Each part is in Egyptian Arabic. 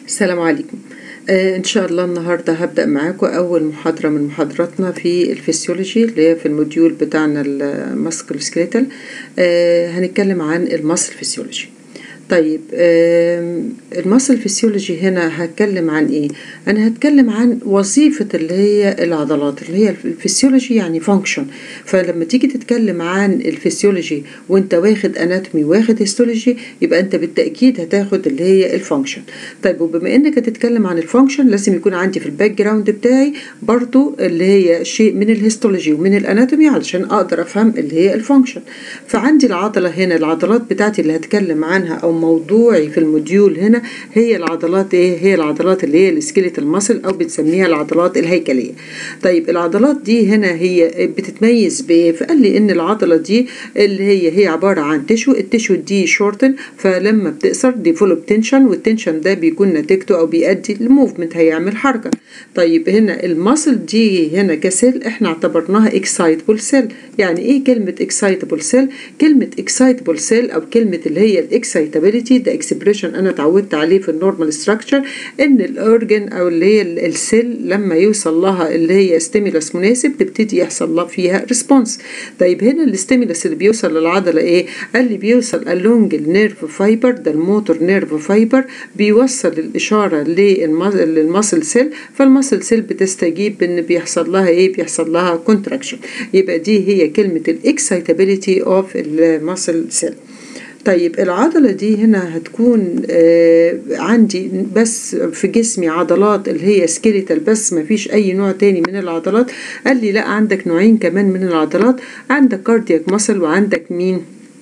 السلام عليكم آه ان شاء الله النهارده هبدا معاكم اول محاضره من محاضراتنا في الفسيولوجي اللي هي في الموديول بتاعنا الماسكل سكريتال آه هنتكلم عن المصل فسيولوجي طيب آه المصل فيسيولوجي هنا هتكلم عن ايه انا هتكلم عن وظيفة اللي هي العضلات اللي هي الفسيولوجي يعني فانكشن فلما تيجي تتكلم عن الفسيولوجي وانت واخد اناتومي واخد هيستولوجي يبقى انت بالتأكيد هتاخد اللي هي الفانكشن طيب وبما انك هتتكلم عن الفانكشن لازم يكون عندي في الباك جراوند بتاعي برضو اللي هي شيء من الهيستولوجي ومن الاناتومي علشان اقدر افهم اللي هي الفانكشن فعندي العضلة هنا العضلات بتاعتي اللي هتكلم عنها او موضوعي في الموديول هنا هي العضلات ايه هي العضلات اللي هي السكيلت المصل او بنسميها العضلات الهيكليه طيب العضلات دي هنا هي بتتميز بايه فقال لي ان العضله دي اللي هي هي عباره عن تشو التشو دي شورتن فلما بتقصر ديفلوب تنشن والتنشن ده بيكون نتيجته او بيؤدي لموفمنت هيعمل حركه طيب هنا المصل دي هنا كسيل احنا اعتبرناها اكسايتبل سيل يعني ايه كلمه اكسايتبل سيل كلمه اكسايتبل سيل او كلمه اللي هي الاكسايتابيليتي ده اكسبريشن انا اتعودت عليه في النورمال ستراكشر ان الاورجن او اللي هي السيل لما يوصل لها اللي هي ستيمولس مناسب تبتدي يحصل لها فيها ريسبونس طيب هنا الستيمولس اللي بيوصل للعضله ايه قال لي بيوصل along النيرف فايبر ده الموتور نيرف فايبر بيوصل الاشاره للماسل سيل فالماسل سيل بتستجيب ان بيحصل لها ايه بيحصل لها كونتراكشن يبقى دي هي كلمه الاكسايتابيليتي اوف الماسل سيل طيب العضلة دي هنا هتكون آه عندي بس في جسمي عضلات اللي هي سكيليتال بس ما فيش أي نوع تاني من العضلات قال لي لا عندك نوعين كمان من العضلات عندك كاردياك ماسل وعندك مين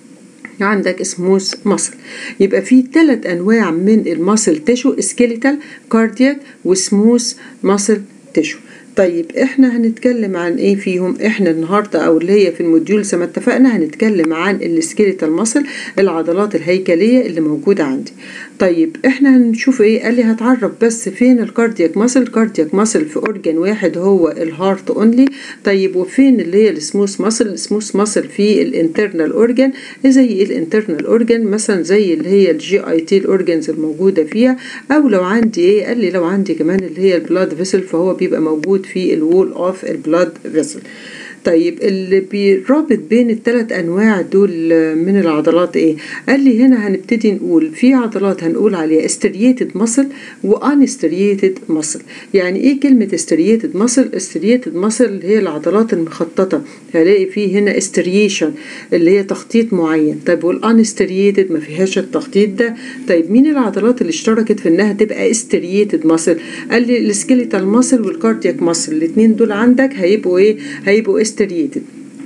عندك سموث ماسل يبقى في ثلاث انواع من الماسل تيشو سكيليتال كاردياك وسموث ماسل تيشو طيب احنا هنتكلم عن ايه فيهم احنا النهارده او اللي هي في الموديول زي ما اتفقنا هنتكلم عن السكيليتال ماسل العضلات الهيكليه اللي موجوده عندي طيب احنا هنشوف ايه قال لي هتعرف بس فين الكاردياك ماسل الكاردياك ماسل في اورجان واحد هو الهارت اونلي طيب وفين اللي هي السموث ماسل السموث ماسل في الانترنال اورجان زي الانترنال اورجان مثلا زي اللي هي الجي اي تي الاورجانز الموجوده فيها او لو عندي ايه قال لي لو عندي كمان اللي هي البلاد فيسل فهو بيبقى موجود في الوول اوف البلاد فيسل طيب اللي بيرابط بين الثلاث انواع دول من العضلات ايه قال لي هنا هنبتدي نقول في عضلات هنقول عليها استرييتد ماسل وانسترييتد ماسل يعني ايه كلمه استرييتد ماسل استرييتد ماسل اللي هي العضلات المخططه هلاقي فيه هنا استريشن اللي هي تخطيط معين طيب والانسترييتد ما فيهاش التخطيط ده طيب مين العضلات اللي اشتركت في انها تبقى استرييتد ماسل قال لي السكيليتال ماسل والكاردياك ماسل الاثنين دول عندك هيبقوا ايه هيبقوا استرييتد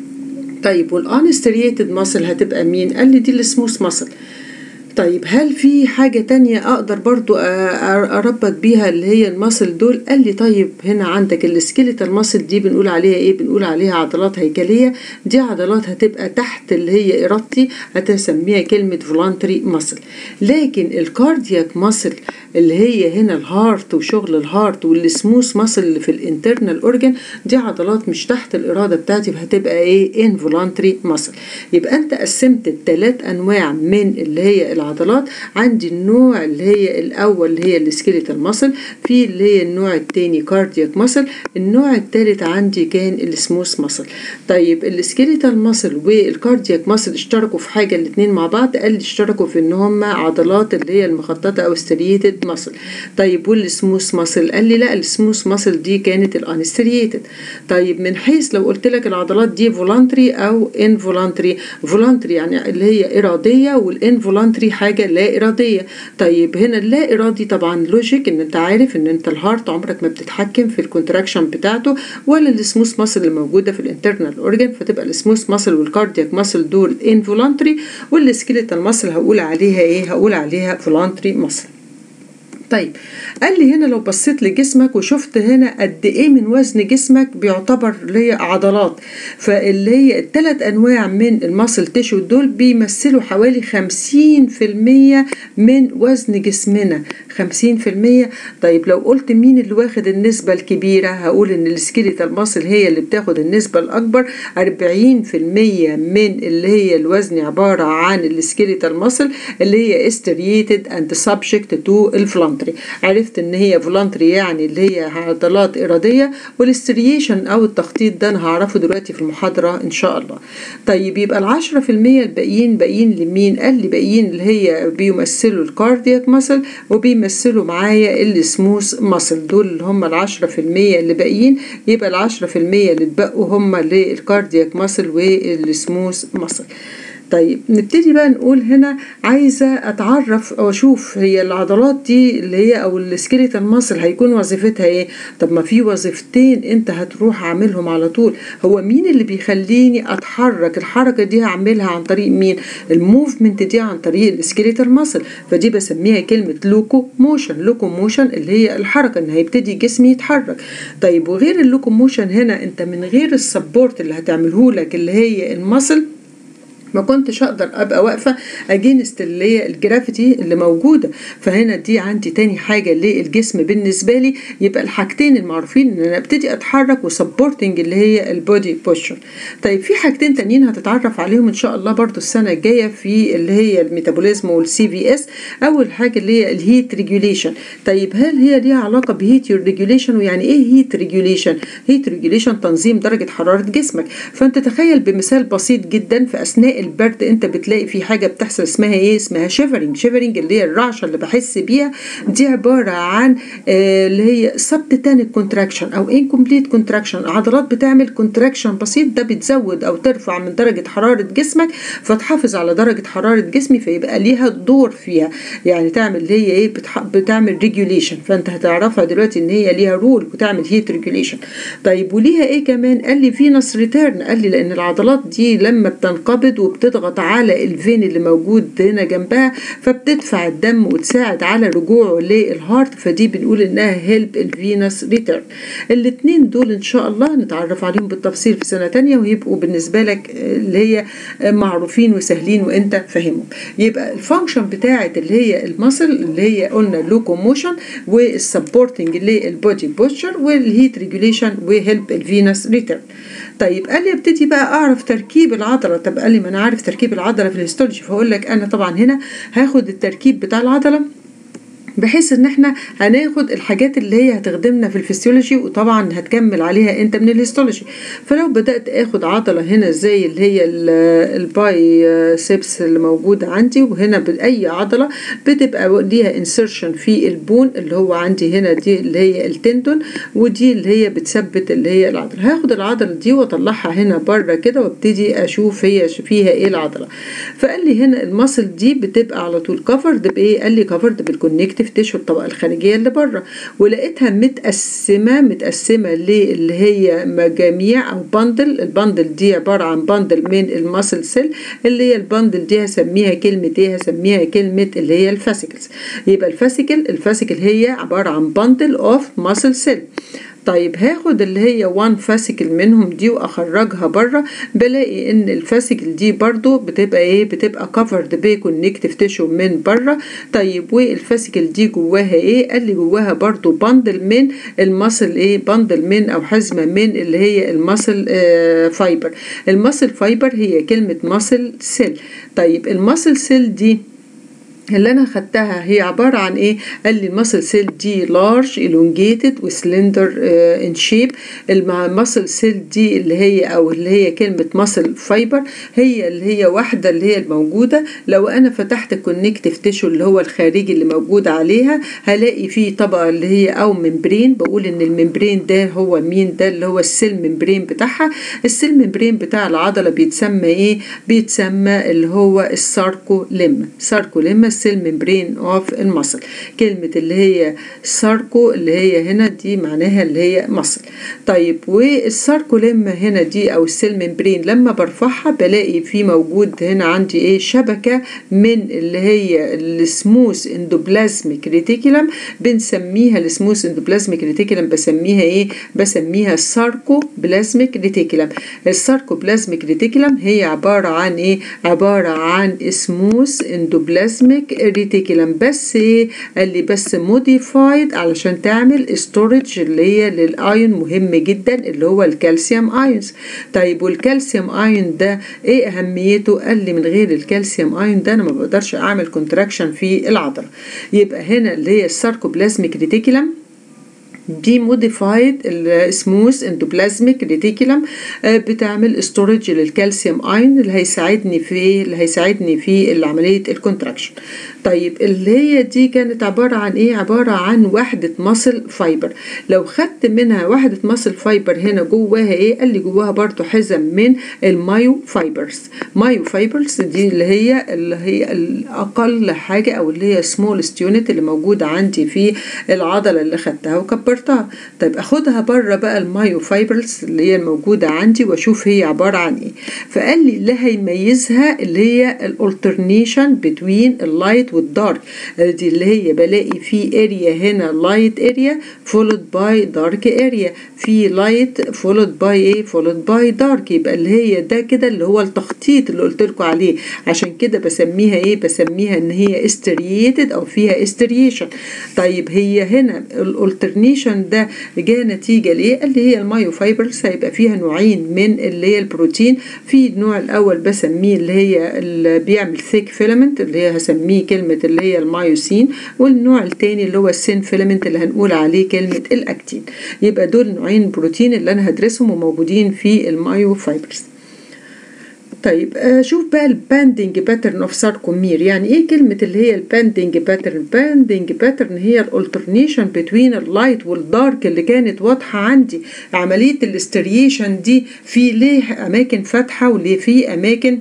طيب والانسترييتد ماسل هتبقى مين قال لي دي السموث ماسل طيب هل في حاجة تانية أقدر برضو أربط بيها اللي هي الماسل دول قال لي طيب هنا عندك السكيليتال ماسل دي بنقول عليها إيه بنقول عليها عضلات هيكلية دي عضلات هتبقى تحت اللي هي إرادتي هتسميها كلمة فولانتري ماسل لكن الكاردياك ماسل اللي هي هنا الهارت وشغل الهارت والسموث ماسل اللي في الانترنال اورجان دي عضلات مش تحت الاراده بتاعتي فهتبقى ايه انفولانتري ماسل يبقى انت قسمت الثلاث انواع من اللي هي العضلات عندي النوع اللي هي الاول اللي هي السكيليتال ماسل في اللي هي النوع الثاني كاردياك ماسل النوع الثالث عندي كان السموث ماسل طيب السكيليتال ماسل والكاردياك ماسل اشتركوا في حاجه الاثنين مع بعض قال لي اشتركوا في ان هم عضلات اللي هي المخططه او ستريتد ماسل طيب والسموث ماسل قال لي لا السموث ماسل دي كانت الانستريتد طيب من حيث لو قلت لك العضلات دي فولانتري او انفولانتري فولانتري يعني اللي هي اراديه والانفولانتري حاجه لا اراديه طيب هنا اللا ارادي طبعا لوجيك ان انت عارف ان انت الهارت عمرك ما بتتحكم في الكونتراكشن بتاعته ولا السموث ماسل اللي موجوده في الانترنال اورجان فتبقى السموث ماسل والكاردياك ماسل دول انفولانتري والسكيليتال ماسل هقول عليها ايه هقول عليها فولانتري ماسل طيب قال لي هنا لو بصيت لجسمك وشفت هنا قد ايه من وزن جسمك بيعتبر اللي هي عضلات فاللي هي الثلاث انواع من الماسل تيشو دول بيمثلوا حوالي خمسين في المية من وزن جسمنا خمسين في المية طيب لو قلت مين اللي واخد النسبة الكبيرة هقول ان السكيليتال ماسل هي اللي بتاخد النسبة الاكبر اربعين في المية من اللي هي الوزن عبارة عن السكيليتال ماسل اللي هي استريتد اند سبجكت تو الفلانك فولونتري عرفت ان هي فولونتري يعني اللي هي عضلات اراديه والاستريشن او التخطيط ده انا هعرفه دلوقتي في المحاضره ان شاء الله طيب يبقى العشرة في المية الباقيين باقيين لمين قال لي باقيين اللي هي بيمثلوا الكاردياك ماسل وبيمثلوا معايا السموث ماسل دول اللي هم العشرة في المية اللي باقيين يبقى العشرة في المية اللي اتبقوا هم للكاردياك ماسل والسموث ماسل طيب نبتدي بقى نقول هنا عايزة أتعرف أو أشوف هي العضلات دي اللي هي أو السكيليتال ماسل هيكون وظيفتها إيه؟ طب ما في وظيفتين أنت هتروح عاملهم على طول هو مين اللي بيخليني أتحرك الحركة دي هعملها عن طريق مين؟ الموفمنت دي عن طريق السكيليتال ماسل فدي بسميها كلمة لوكو موشن لوكو موشن اللي هي الحركة إن هيبتدي جسمي يتحرك طيب وغير اللوكو موشن هنا أنت من غير السبورت اللي هتعمله لك اللي هي الماسل ما كنتش اقدر ابقى واقفه اجينست اللي هي الجرافيتي اللي موجوده فهنا دي عندي تاني حاجه للجسم بالنسبه لي يبقى الحاجتين المعروفين ان انا ابتدي اتحرك وسبورتنج اللي هي البودي بوستشر طيب في حاجتين تانيين هتتعرف عليهم ان شاء الله برضو السنه الجايه في اللي هي الميتابوليزم والسي في اس اول حاجه اللي هي الهيت ريجوليشن طيب هل هي ليها علاقه بهيت ريجوليشن ويعني ايه هيت ريجوليشن هيت ريجوليشن تنظيم درجه حراره جسمك فانت تخيل بمثال بسيط جدا في اثناء البرد انت بتلاقي في حاجه بتحصل اسمها ايه اسمها شيفرنج شيفرنج اللي هي الرعشه اللي بحس بيها دي عباره عن آه اللي هي سبتيتانيك كونتراكشن او انكمبليت كونتراكشن عضلات بتعمل كونتراكشن بسيط ده بتزود او ترفع من درجه حراره جسمك فتحافظ على درجه حراره جسمي فيبقى ليها دور فيها يعني تعمل اللي هي ايه بتح... بتعمل ريجوليشن فانت هتعرفها دلوقتي ان هي ليها رول وتعمل هيت ريجوليشن طيب وليها ايه كمان قال لي فينس ريتيرن قال لي لان العضلات دي لما بتنقبض وبتضغط على الفين اللي موجود هنا جنبها فبتدفع الدم وتساعد على رجوعه للهارت فدي بنقول انها هيلب الفينس ريتيرن الاثنين دول ان شاء الله نتعرف عليهم بالتفصيل في سنه تانية ويبقوا بالنسبه لك اللي هي معروفين وسهلين وانت فاهمهم يبقى الفانكشن بتاعه اللي هي المسل اللي هي قلنا لوكوموشن والسبورتنج للبودي بوستشر والهيت ريجوليشن وهيلب الفينس ريتيرن طيب قال لي ابتدي بقى اعرف تركيب العضله طب قال لي ما انا عارف تركيب العضله في الهيستولوجي فاقول لك انا طبعا هنا هاخد التركيب بتاع العضله بحيث ان احنا هناخد الحاجات اللي هي هتخدمنا في الفسيولوجي وطبعا هتكمل عليها انت من الهيستولوجي فلو بدات اخد عضله هنا زي اللي هي الباي سيبس اللي موجوده عندي وهنا باي عضله بتبقى ليها انسرشن في البون اللي هو عندي هنا دي اللي هي التندون ودي اللي هي بتثبت اللي هي العضله هاخد العضله دي واطلعها هنا بره كده وابتدي اشوف هي فيها ايه العضله فقال لي هنا المصل دي بتبقى على طول كفرد بايه قال لي كفرد بالكونكتيف تيشو الطبقه الخارجيه اللي بره ولقيتها متقسمه متقسمه للي هي مجاميع او بندل البندل دي عباره عن بندل من الماسل سيل اللي هي البندل دي هسميها كلمه ايه هسميها كلمه اللي هي الفاسيكلز يبقى الفاسيكل الفاسيكل هي عباره عن بندل اوف ماسل سيل طيب هاخد اللي هي وان فاسيكل منهم دي واخرجها بره بلاقي ان الفاسيكل دي برضو بتبقى ايه بتبقى كفرد بكونكتيف تيشو من بره طيب والفاسيكل دي جواها ايه قال لي جواها برضو بندل من المصل ايه بندل من او حزمه من اللي هي المصل آه فايبر المصل فايبر هي كلمه مصل سيل طيب المصل سيل دي اللي انا خدتها هي عباره عن ايه قال لي المسل سيل دي لارج elongated وسلندر ان شيب المسل سيل دي اللي هي او اللي هي كلمه مسل فايبر هي اللي هي واحده اللي هي الموجوده لو انا فتحت الكونكتيف تيشو اللي هو الخارجي اللي موجود عليها هلاقي فيه طبقه اللي هي او ممبرين بقول ان الممبرين ده هو مين ده اللي هو السيل ممبرين بتاعها السيل ممبرين بتاع العضله بيتسمى ايه بيتسمى اللي هو الساركو ليم ساركو ليم السيل ممبرين اوف المصل كلمة اللي هي ساركو اللي هي هنا دي معناها اللي هي مصل طيب والساركوليم هنا دي او السيل ممبرين لما برفعها بلاقي في موجود هنا عندي ايه شبكة من اللي هي السموث اندوبلازميك ريتيكولم بنسميها السموث اندوبلازميك ريتيكولم بسميها ايه بسميها ساركو بلازميك ريتيكولم الساركو بلازميك ريتيكولم هي عبارة عن ايه عبارة عن سموث اندوبلازميك بلازميك ريتيكولم بس ايه قال لي بس موديفايد علشان تعمل ستورج اللي هي للايون مهم جدا اللي هو الكالسيوم ايونز طيب والكالسيوم ايون ده ايه اهميته قال لي من غير الكالسيوم ايون ده انا ما بقدرش اعمل كونتراكشن في العضله يبقى هنا اللي هي الساركوبلازميك ريتيكولم دي موديفايد السموث اندوبلازميك ريتيكولم بتعمل ستورج للكالسيوم اين اللي هيساعدني في اللي هيساعدني في عمليه الكونتراكشن طيب اللي هي دي كانت عباره عن ايه عباره عن وحده ماسل فايبر لو خدت منها وحده ماسل فايبر هنا جواها ايه قال لي جواها برضو حزم من المايو فايبرز مايو فايبرز دي اللي هي اللي هي الاقل حاجه او اللي هي سمول ستيونت اللي موجوده عندي في العضله اللي خدتها وكبرتها طيب اخدها بره بقى المايو فايبرز اللي هي الموجوده عندي واشوف هي عباره عن ايه فقال لي اللي هيميزها اللي هي الالترنيشن بتوين اللايت والدارك دي اللي هي بلاقي في اريا هنا لايت اريا فولود باي دارك اريا في لايت فولود باي ايه فولود باي دارك يبقى اللي هي ده كده اللي هو التخطيط اللي قلت لكم عليه عشان كده بسميها ايه بسميها ان هي استرييتد او فيها استريشن طيب هي هنا الالترنيشن ده جاء نتيجه لايه قال لي هي المايو فايبرز هيبقى فيها نوعين من اللي هي البروتين في النوع الاول بسميه اللي هي اللي بيعمل ثيك فيلامنت اللي هي هسميه كلمه اللي هي المايوسين والنوع الثاني اللي هو السين فيلامنت اللي هنقول عليه كلمه الاكتين يبقى دول نوعين بروتين اللي انا هدرسهم وموجودين في المايو فايبرز طيب شوف بقى الباندنج باترن اوف ساركومير يعني ايه كلمة اللي هي الباندنج باترن الباندنج باترن هي الالترنيشن بين اللايت والدارك اللي كانت واضحة عندي عملية الاستريشن دي في ليه اماكن فاتحة وليه في اماكن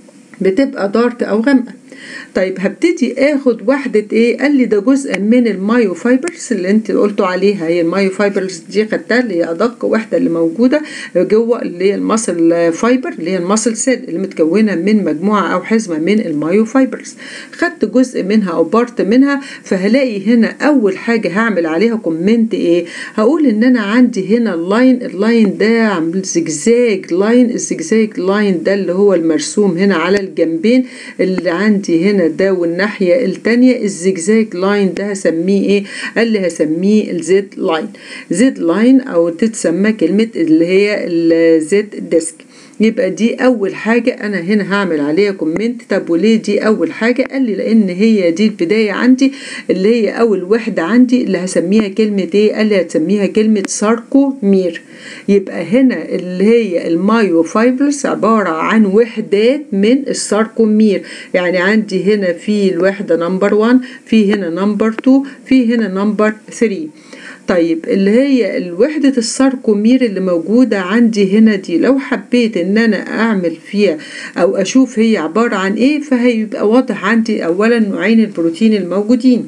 بتبقى دارك او غامقة طيب هبتدي اخد وحدة ايه قال لي ده جزء من المايو فايبرز اللي انت قلتوا عليها هي المايو فايبرز دي خدتها اللي هي ادق وحدة اللي موجودة جوه اللي هي الماسل فايبر اللي هي الماسل سيل اللي متكونة من مجموعة او حزمة من المايو فايبرز خدت جزء منها او بارت منها فهلاقي هنا اول حاجة هعمل عليها كومنت ايه هقول ان انا عندي هنا اللاين اللاين ده عامل زجزاج لاين الزجزاج لاين ده اللي هو المرسوم هنا على الجنبين اللي عندي هنا ده والناحية التانية الزجزاج لاين ده هسميه ايه قال لي هسميه الزد لاين زد لاين او تتسمى كلمة اللي هي الزد ديسك يبقى دي اول حاجة انا هنا هعمل عليها كومنت طب وليه دي اول حاجة قال لي لان هي دي البداية عندي اللي هي اول وحدة عندي اللي هسميها كلمة ايه قال لي هتسميها كلمة ساركومير يبقى هنا اللي هي المايو فايبرز عبارة عن وحدات من الساركومير يعني عندي هنا في الوحدة نمبر 1 في هنا نمبر 2 في هنا نمبر 3 طيب اللي هي الوحدة الساركومير اللي موجودة عندي هنا دي لو حبيت ان انا اعمل فيها او اشوف هي عبارة عن ايه فهيبقى واضح عندي اولا نوعين البروتين الموجودين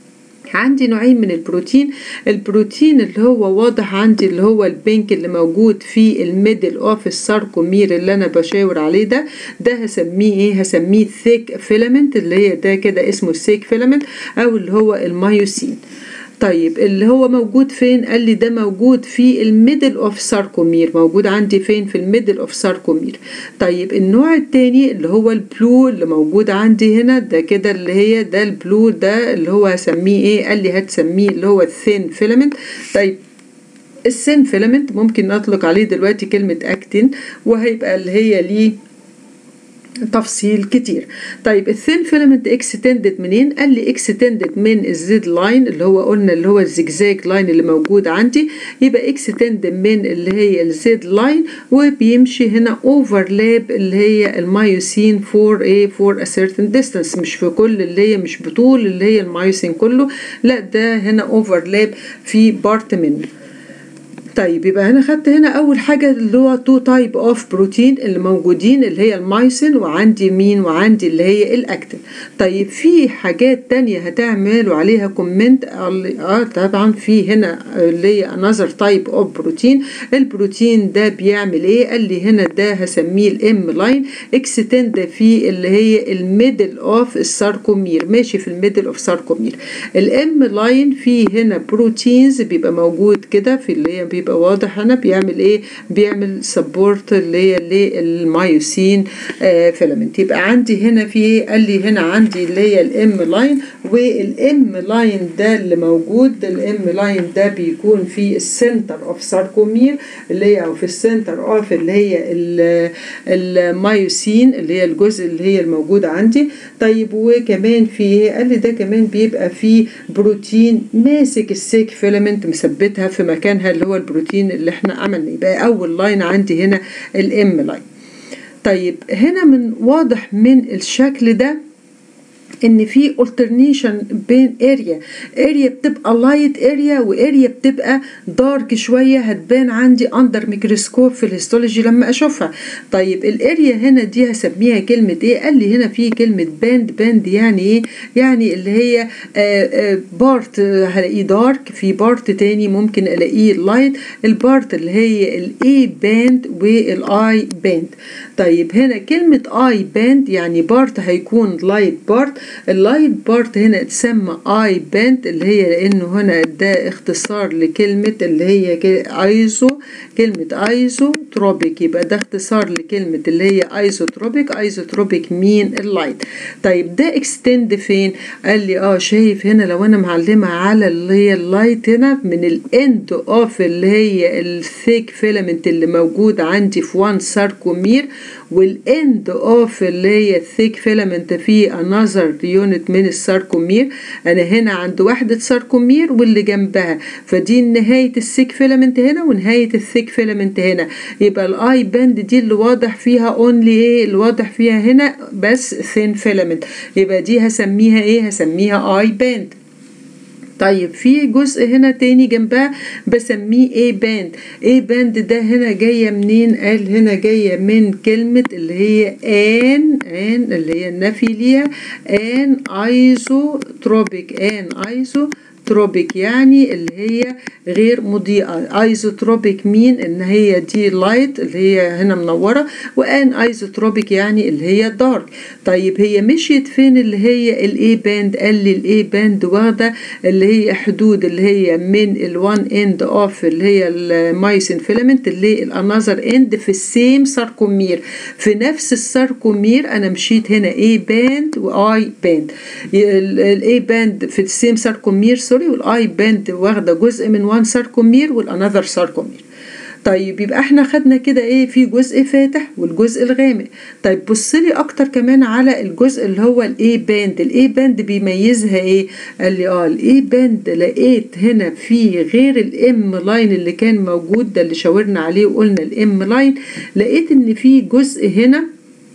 عندي نوعين من البروتين البروتين اللي هو واضح عندي اللي هو البينك اللي موجود في الميدل اوف الساركومير اللي انا بشاور عليه ده ده هسميه ايه هسميه ثيك فيلامنت اللي هي ده كده اسمه الثيك فيلامنت او اللي هو المايوسين طيب اللي هو موجود فين قال لي ده موجود في الميدل اوف ساركومير موجود عندي فين في الميدل اوف ساركومير طيب النوع التاني اللي هو البلو اللي موجود عندي هنا ده كده اللي هي ده البلو ده اللي هو هسميه ايه قال لي هتسميه اللي هو الثين فيلامنت طيب السين فيلامنت ممكن نطلق عليه دلوقتي كلمة اكتين وهيبقى اللي هي ليه تفصيل كتير طيب الثين فيلمنت اكستندد منين قال لي اكستندد من الزد لاين اللي هو قلنا اللي هو الزجزاج لاين اللي موجود عندي يبقى اكستند من اللي هي الزد لاين وبيمشي هنا اوفرلاب اللي هي المايوسين فور ايه فور ا certain distance مش في كل اللي هي مش بطول اللي هي المايوسين كله لا ده هنا اوفرلاب في بارت منه طيب يبقى انا خدت هنا اول حاجه اللي هو تو تايب اوف بروتين اللي موجودين اللي هي المايسين وعندي مين وعندي اللي هي الاكتين طيب في حاجات تانية هتعملوا عليها كومنت اه طبعا في هنا اللي هي انذر تايب اوف بروتين البروتين ده بيعمل ايه قال لي هنا ده هسميه الام لاين اكستند في اللي هي الميدل اوف الساركومير ماشي في الميدل اوف ساركومير الام لاين في هنا بروتينز بيبقى موجود كده في اللي هي بيبقى بيبقى واضح هنا بيعمل ايه بيعمل سبورت اللي هي للمايوسين آه فيلامنت يبقى عندي هنا في ايه قال لي هنا عندي اللي هي الام لاين والام لاين ده اللي موجود الام لاين ده بيكون في السنتر اوف ساركومير اللي هي او في السنتر اوف اللي هي المايوسين اللي هي الجزء اللي هي الموجود عندي طيب وكمان في قال لي ده كمان بيبقى فيه بروتين ماسك السيك فيلامنت مثبتها في مكانها اللي هو البروتين اللي احنا عملنا يبقى اول لاين عندي هنا الام لاين طيب هنا من واضح من الشكل ده ان في alternation بين اريا اريا بتبقى لايت اريا واريا بتبقى دارك شويه هتبان عندي اندر ميكروسكوب في الهيستولوجي لما اشوفها طيب الاريا هنا دي هسميها كلمه ايه قال لي هنا في كلمه باند باند يعني ايه يعني اللي هي بارت هلاقيه دارك في بارت تاني ممكن الاقيه لايت البارت اللي هي الاي باند والاي باند طيب هنا كلمه اي باند يعني بارت هيكون لايت بارت اللايت بارت هنا تسمى اي باند اللي هي لانه هنا ده اختصار لكلمة اللي هي ايزو كلمة ايزو تروبيك يبقى ده اختصار لكلمة اللي هي ايزوتروبيك ايزوتروبيك مين اللايت طيب ده اكستند فين قال لي اه شايف هنا لو انا معلمة على اللي هي اللايت هنا من الاند اوف اللي هي الثيك فيلامنت اللي موجود عندي في وان ساركومير والاند اوف اللي هي الثيك فيلامنت في انذر يونت من الساركومير انا هنا عند وحده ساركومير واللي جنبها فدي نهايه الثيك فيلامنت هنا ونهايه الثيك فيلامنت هنا يبقى الاي باند دي اللي واضح فيها اونلي ايه اللي واضح فيها هنا بس ثين فيلامنت يبقى دي هسميها ايه هسميها اي باند طيب في جزء هنا تاني جنبها بسميه ايه باند ايه باند ده هنا جاية منين قال هنا جاية من كلمة اللي هي ان ان اللي هي النفي ليها ان ايزو تروبيك ان ايزو تروبيك يعني اللي هي غير مضيئة ايزوتروبيك مين ان هي دي لايت اللي هي هنا منورة وان ايزوتروبيك يعني اللي هي دارك طيب هي مشيت فين اللي هي الاي باند قال لي الاي باند واخدة اللي هي حدود اللي هي من الوان اند اوف اللي هي المايسين فيلامنت اللي الانذر اند في السيم ساركومير في نفس الساركومير انا مشيت هنا اي باند واي باند الاي باند في السيم ساركومير سوري والاي باند واخده جزء من وان ساركومير والانذر ساركومير طيب يبقى احنا خدنا كده ايه في جزء فاتح والجزء الغامق طيب بص لي اكتر كمان على الجزء اللي هو الاي باند الاي باند بيميزها ايه قال لي اه الاي باند لقيت هنا في غير الام لاين اللي كان موجود ده اللي شاورنا عليه وقلنا الام لاين لقيت ان في جزء هنا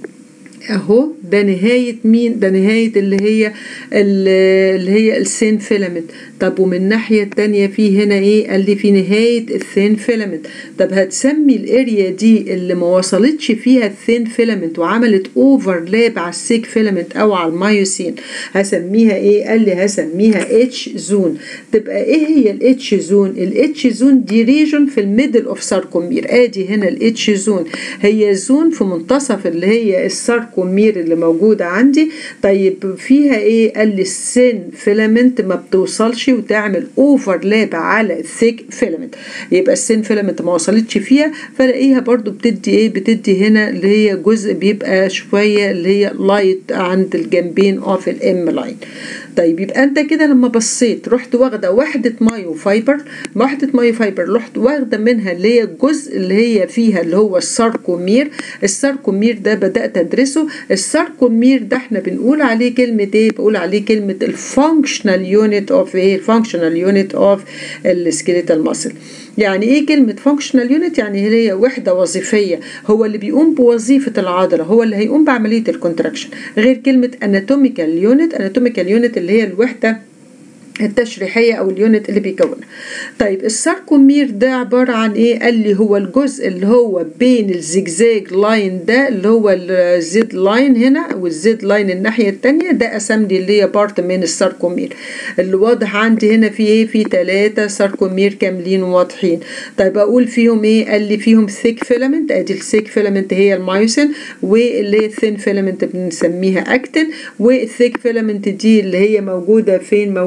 اهو ده نهاية مين ده نهاية اللي هي اللي هي السين فيلامنت طب ومن الناحية التانية في هنا ايه قال لي في نهاية الثين فيلامنت طب هتسمي الاريا دي اللي ما وصلتش فيها الثين فيلامنت وعملت اوفرلاب على السيك فيلامنت او على المايوسين هسميها ايه قال لي هسميها اتش زون تبقى ايه هي الاتش زون الاتش زون دي ريجون في الميدل اوف ساركومير ادي هنا الاتش زون هي زون في منتصف اللي هي الساركومير اللي موجودة عندي طيب فيها ايه قال لي السين فيلامنت ما بتوصلش وتعمل اوفرلاب على الثيك فيلامنت يبقى السين فيلامنت ما وصلتش فيها فلاقيها برضو بتدي ايه بتدي هنا اللي هي جزء بيبقى شوية اللي هي لايت عند الجنبين اوف الام لاين طيب يبقى انت كده لما بصيت رحت واخده وحده مايو فايبر وحده مايو فايبر رحت واخده منها اللي هي الجزء اللي هي فيها اللي هو الساركومير الساركومير ده بدات ادرسه الساركومير ده احنا بنقول عليه كلمه ايه بقول عليه كلمه الفانكشنال يونت اوف ايه الفانكشنال يونت اوف السكيليتال ماسل يعني ايه كلمة functional unit يعني هي وحدة وظيفية هو اللي بيقوم بوظيفة العضلة هو اللي هيقوم بعملية الكونتراكشن غير كلمة anatomical unit anatomical unit اللي هي الوحدة التشريحيه او اليونت اللي بيكونها طيب الساركومير ده عباره عن ايه قال لي هو الجزء اللي هو بين الزجزاج لاين ده اللي هو الزد لاين هنا والزد لاين الناحيه الثانيه ده قسم لي اللي هي بارت من الساركومير اللي واضح عندي هنا في ايه في ثلاثه ساركومير كاملين وواضحين طيب اقول فيهم ايه قال لي فيهم ثيك فيلامنت ادي الثيك فيلامنت هي المايوسين واللي هي الثين فيلامنت بنسميها اكتين والثيك فيلامنت دي اللي هي موجوده فين موجوده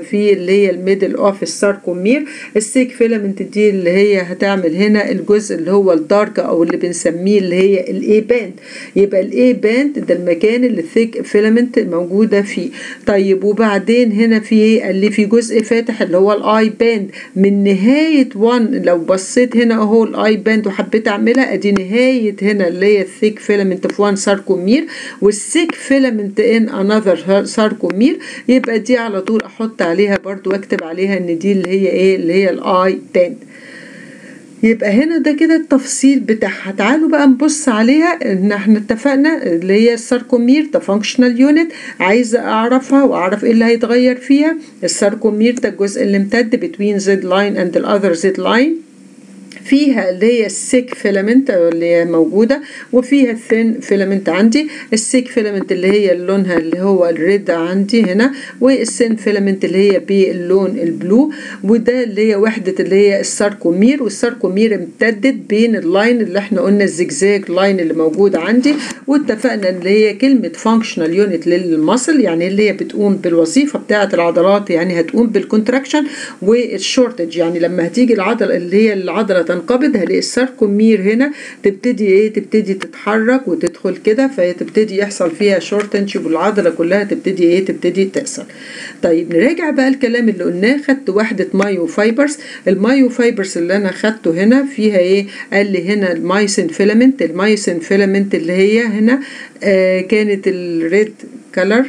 في اللي هي الميدل اوف الساركومير السيك فيلامنت دي اللي هي هتعمل هنا الجزء اللي هو الدارك او اللي بنسميه اللي هي الاي باند يبقى الاي باند ده المكان اللي الثيك فيلامنت موجوده فيه طيب وبعدين هنا في ايه قال لي في جزء فاتح اللي هو الاي باند من نهايه 1 لو بصيت هنا اهو الاي باند وحبيت اعملها ادي نهايه هنا اللي هي الثيك فيلامنت في 1 ساركومير والسيك فيلامنت ان انذر ساركومير يبقى دي على طول احط عليها برضو واكتب عليها ان دي اللي هي ايه اللي هي الاي باند يبقى هنا ده كده التفصيل بتاعها تعالوا بقى نبص عليها ان احنا اتفقنا اللي هي الساركومير ده فانكشنال يونت عايزه اعرفها واعرف ايه اللي هيتغير فيها الساركومير ده الجزء اللي امتد between z line and the other z line فيها اللي هي السيك فيلامنت اللي هي موجودة وفيها الثين فيلامنت عندي السيك فيلامنت اللي هي لونها اللي هو الريد عندي هنا والسين فيلامنت اللي هي باللون البلو وده اللي هي وحدة اللي هي الساركومير والساركومير امتدت بين اللاين اللي احنا قلنا الزجزاج لاين اللي موجود عندي واتفقنا اللي هي كلمة فانكشنال يونت للمصل يعني اللي هي بتقوم بالوظيفة بتاعة العضلات يعني هتقوم بالكونتراكشن والشورتج يعني لما هتيجي العضلة اللي هي العضلة تنقبض هلاقي الساركومير هنا تبتدي ايه تبتدي تتحرك وتدخل كده فتبتدي يحصل فيها شورتنج والعضله كلها تبتدي ايه تبتدي تقصر طيب نراجع بقى الكلام اللي قلناه خدت وحده مايو فايبرز المايو فايبرز اللي انا خدته هنا فيها ايه قال لي هنا المايسين فيلامنت المايسين فيلامنت اللي هي هنا آه كانت الريد كلر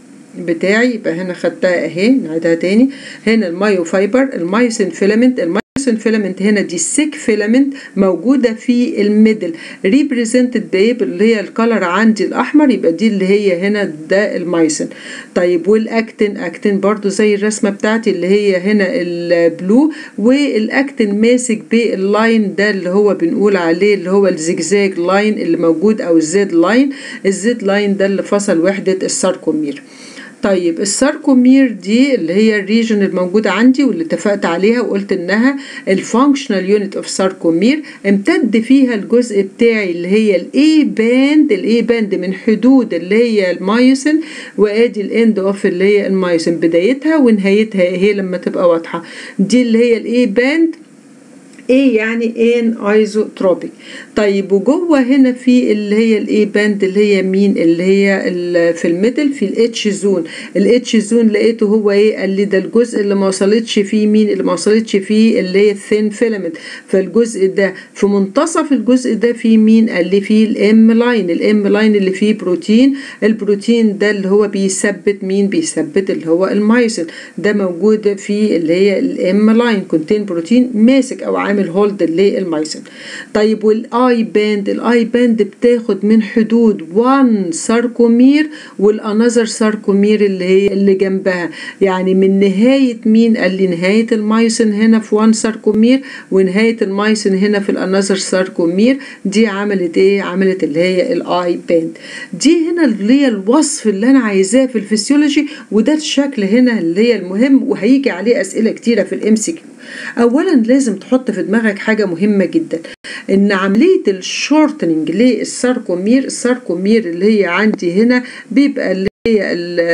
بتاعي يبقى هنا خدتها اهي نعيدها تاني هنا المايو فايبر المايسين فيلامنت المايسين فيلامنت هنا دي السيك فيلامنت موجودة في الميدل ريبريزنتد بايه اللي هي الكلر عندي الأحمر يبقى دي اللي هي هنا ده المايسين طيب والأكتين أكتين برضو زي الرسمة بتاعتي اللي هي هنا البلو والأكتين ماسك باللاين ده اللي هو بنقول عليه اللي هو الزجزاج لاين اللي موجود أو الزد لاين الزد لاين ده اللي فصل وحدة الساركومير طيب الساركومير دي اللي هي الريجن الموجودة عندي واللي اتفقت عليها وقلت انها الفانكشنال يونت اوف ساركومير امتد فيها الجزء بتاعي اللي هي الاي باند الاي باند من حدود اللي هي المايوسين وادي الاند اوف اللي هي المايوسين بدايتها ونهايتها هي لما تبقى واضحة دي اللي هي الاي باند ايه يعني ان ايزوتروبيك طيب وجوه هنا في اللي هي الاي باند اللي هي مين اللي هي في الميدل في الاتش زون الاتش زون لقيته هو ايه قال لي ده الجزء اللي ما وصلتش فيه مين اللي ما وصلتش فيه اللي هي الثين فيلامنت فالجزء ده في منتصف الجزء ده فيه مين قال لي فيه الام لاين الام لاين اللي فيه بروتين البروتين ده اللي هو بيثبت مين بيثبت اللي هو المايسين ده موجود في اللي هي الام لاين كونتين بروتين ماسك او عامل بنعمل هولد للمايسين طيب والاي باند الاي باند بتاخد من حدود 1 ساركومير والانذر ساركومير اللي هي اللي جنبها يعني من نهايه مين قال لي نهايه المايسين هنا في 1 ساركومير ونهايه المايسين هنا في الانذر ساركومير دي عملت ايه عملت اللي هي الاي باند دي هنا اللي هي الوصف اللي انا عايزاه في الفسيولوجي وده الشكل هنا اللي هي المهم وهيجي عليه اسئله كتيره في الام سي كيو اولا لازم تحط في دماغك حاجه مهمه جدا ان عمليه الشورتنج للساركومير الساركومير اللي هي عندي هنا بيبقى اللي هي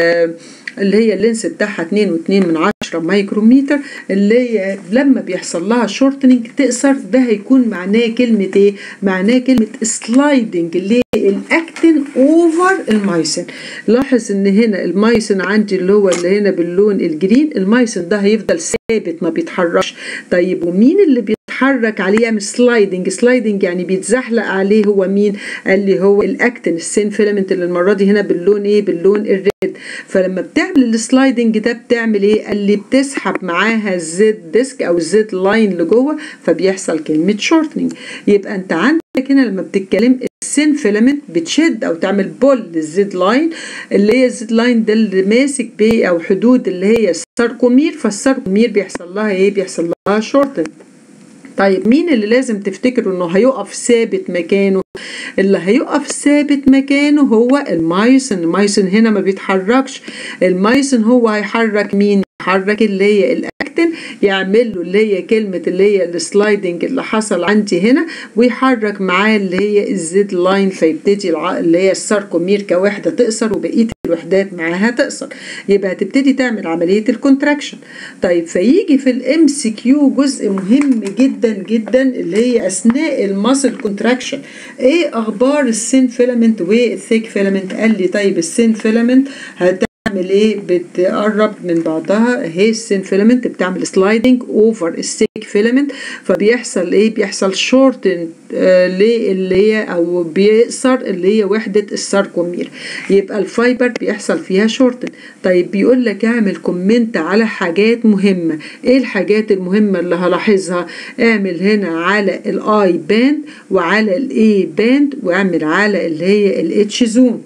اللي هي اللينس بتاعها 2 و2 من 10 مايكرومتر اللي هي لما بيحصل لها شورتنج تقصر ده هيكون معناه كلمه ايه معناه كلمه سلايدنج للاكتين اوفر المايسين لاحظ ان هنا المايسين عندي اللي هو اللي هنا باللون الجرين المايسين ده هيفضل ثابت ما بيتحركش طيب ومين اللي بيتحرك عليه يعمل سلايدنج سلايدنج يعني بيتزحلق عليه هو مين قال لي هو الاكتين السين فيلامنت اللي المره دي هنا باللون ايه باللون الريد فلما بتعمل السلايدنج ده بتعمل ايه قال لي بتسحب معاها الزد ديسك او الزد لاين لجوه فبيحصل كلمه شورتنج يبقى انت عندك هنا لما بتتكلم السين فيلامنت بتشد او تعمل بول للزد لاين اللي هي الزد لاين ده اللي ماسك بيه او حدود اللي هي الساركومير فالساركومير بيحصل لها ايه بيحصل لها شورتنج طيب مين اللي لازم تفتكروا انه هيقف ثابت مكانه اللي هيقف ثابت مكانه هو المايسن المايسن هنا ما بيتحركش المايسن هو هيحرك مين يحرك اللي هي الاكتين يعمل له اللي هي كلمه اللي هي السلايدنج اللي حصل عندي هنا ويحرك معاه اللي هي الزد لاين فيبتدي اللي هي الساركومير كوحده تقصر وبقيه الوحدات معاها تقصر يبقى هتبتدي تعمل عمليه الكونتراكشن طيب فيجي في الام سي كيو جزء مهم جدا جدا اللي هي اثناء الماسل كونتراكشن ايه اخبار السين فيلامنت والثيك فيلامنت قال لي طيب السين فيلامنت هت بتعمل ايه بتقرب من بعضها اهي السين فيلامنت بتعمل سلايدنج اوفر السيك فيلامنت فبيحصل ايه بيحصل شورتن آه اللي هي او بيقصر اللي هي وحده الساركومير يبقى الفايبر بيحصل فيها شورتن طيب بيقول لك اعمل كومنت على حاجات مهمه ايه الحاجات المهمه اللي هلاحظها اعمل هنا على الاي باند وعلى الاي باند واعمل على اللي هي الاتش زون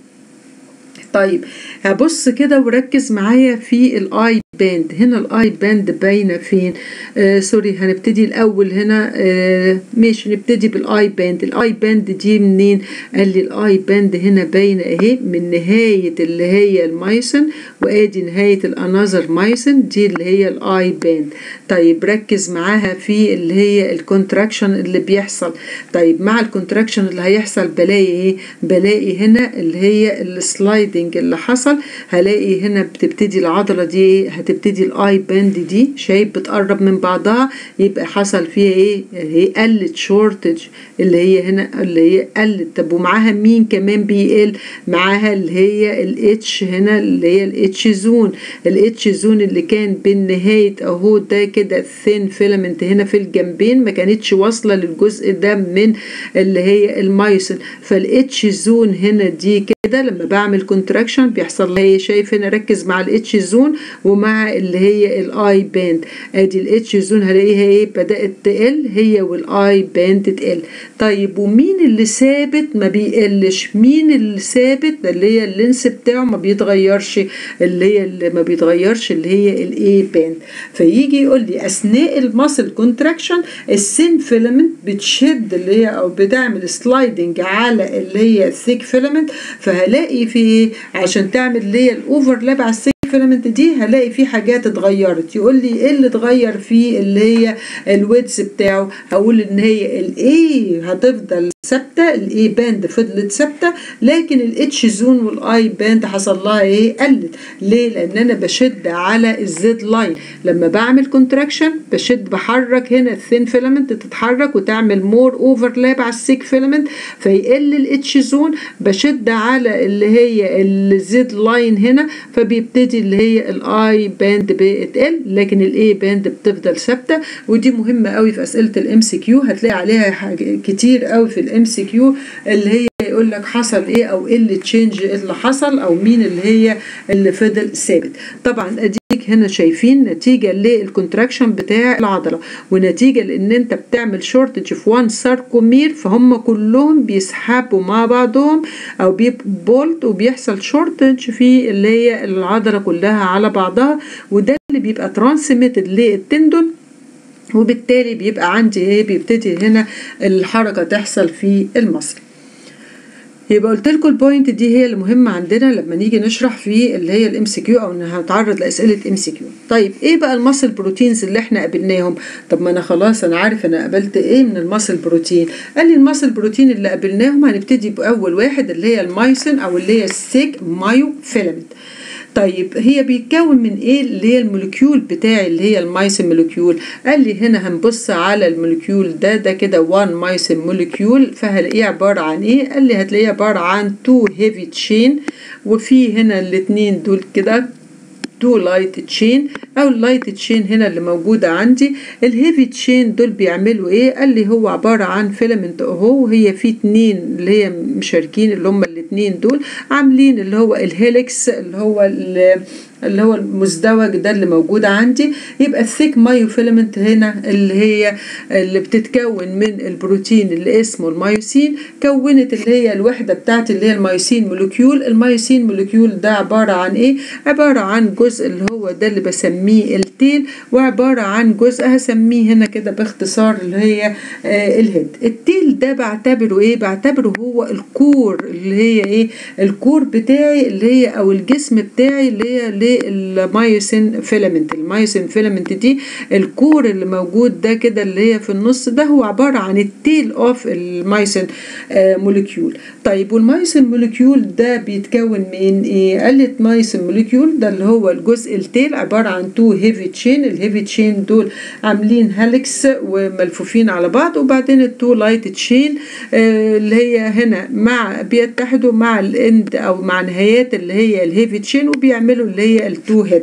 طيب هبص كده وركز معايا في الاي باند هنا الاي باند باينه فين آه سوري هنبتدي الاول هنا آه ماشي نبتدي بالاي باند الاي باند دي منين قال لي الاي باند هنا باينه اهي من نهايه اللي هي المايسن وادي نهايه الانذر مايسن دي اللي هي الاي باند طيب ركز معاها في اللي هي الكونتراكشن اللي بيحصل طيب مع الكونتراكشن اللي هيحصل بلاقي ايه بلاقي هنا اللي هي السلايدنج اللي حصل هلاقي هنا بتبتدي العضله دي ايه هتبتدي الاي باند دي شايف بتقرب من بعضها يبقى حصل فيها ايه هي قلت شورتج اللي هي هنا اللي هي قلت طب ومعاها مين كمان بيقل معاها اللي هي الاتش هنا اللي هي الاتش زون الاتش زون اللي كان بين نهايه اهو ده كده الثين فيلامنت هنا في الجنبين ما كانتش واصله للجزء ده من اللي هي المايسن فالاتش زون هنا دي كده لما بعمل كونتراكشن بيحصل لها شايف هنا ركز مع الاتش زون ومع اللي هي الاي باند ادي الاتش زون هلاقيها ايه بدات تقل هي والاي باند تقل طيب ومين اللي ثابت ما بيقلش مين اللي ثابت اللي هي اللينس بتاعه ما بيتغيرش اللي هي اللي ما بيتغيرش اللي هي الاي باند فيجي يقول لي اثناء الماسل كونتراكشن السين فيلامنت بتشد اللي هي او بتعمل سلايدنج على اللي هي الثيك فيلامنت فهلاقي في عشان تعمل اللي هي الاوفرلاب على الثيك فيلامنت دي هلاقي في حاجات اتغيرت يقول لي ايه اللي اتغير في اللي هي الويدز بتاعه هقول ان هي الاي هتفضل ثابته الاي باند فضلت ثابته لكن الاتش زون والاي باند حصل لها ايه قلت ليه لان انا بشد على الزد لاين لما بعمل كونتراكشن بشد بحرك هنا الثين فيلامنت تتحرك وتعمل مور اوفرلاب على السيك فيلامنت فيقل الاتش زون بشد على اللي هي الزد لاين هنا فبيبتدي اللي هي الاي باند بتقل لكن الاي باند بتفضل ثابته ودي مهمه قوي في اسئله الام سي كيو هتلاقي عليها كتير قوي في الام سي كيو اللي هي يقول لك حصل ايه او ايه اللي تشينج اللي حصل او مين اللي هي اللي فضل ثابت طبعا اديك هنا شايفين نتيجه للكونتراكشن بتاع العضله ونتيجه لان انت بتعمل شورتج في وان ساركومير فهم كلهم بيسحبوا مع بعضهم او بيبقوا بولت وبيحصل شورتج في اللي هي العضله كلها على بعضها وده اللي بيبقى ترانسميتد للتندون وبالتالي بيبقى عندي ايه بيبتدي هنا الحركه تحصل في المصل يبقى قلت لكم البوينت دي هي المهمه عندنا لما نيجي نشرح في اللي هي الام سي كيو او ان هنتعرض لاسئله ام سي كيو طيب ايه بقى الماسل بروتينز اللي احنا قابلناهم طب ما انا خلاص انا عارف انا قابلت ايه من الماسل بروتين قال لي الماسل بروتين اللي قابلناهم هنبتدي باول واحد اللي هي المايسين او اللي هي السيك مايو فيلامنت طيب هي بيتكون من ايه اللي هي المولكيول بتاعي اللي هي المايسين مولكيول قال لي هنا هنبص على المولكيول ده ده كده 1 مايسين مولكيول فهلاقيه عباره عن ايه قال لي هتلاقيه عباره عن 2 هيفي تشين وفي هنا الاثنين دول كده تو لايت تشين او اللايت تشين هنا اللي موجوده عندي الهيفي تشين دول بيعملوا ايه قال لي هو عباره عن فيلامنت اهو وهي في اتنين اللي هي مشاركين اللي هم الاتنين دول عاملين اللي هو الهيلكس اللي هو اللي هو المزدوج ده اللي موجود عندي يبقى الثيك مايو فيلامنت هنا اللي هي اللي بتتكون من البروتين اللي اسمه المايوسين كونت اللي هي الوحده بتاعت اللي هي المايوسين مولكيول المايوسين مولكيول ده عباره عن ايه عباره عن جزء اللي هو ده اللي بسميه بسميه التيل وعباره عن جزء هسميه هنا كده باختصار اللي هي آه الهيد التيل ده بعتبره ايه بعتبره هو الكور اللي هي ايه الكور بتاعي اللي هي او الجسم بتاعي اللي هي للمايوسين فيلامنت المايوسين فيلامنت دي الكور اللي موجود ده كده اللي هي في النص ده هو عباره عن التيل اوف المايوسين آه موليكيول طيب والمايوسين موليكيول ده بيتكون من ايه قالت مايوسين موليكيول ده اللي هو الجزء التيل عباره عن تو هيفي تشين الهيفي تشين دول عاملين هالكس وملفوفين على بعض وبعدين التو لايت تشين آه اللي هي هنا مع بيتحدوا مع الاند او مع نهايات اللي هي الهيفي تشين وبيعملوا اللي هي التو هيد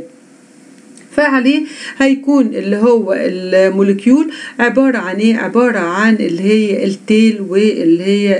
فعليه هيكون اللي هو الموليكيول عبارة عن ايه عبارة عن اللي هي التيل واللي هي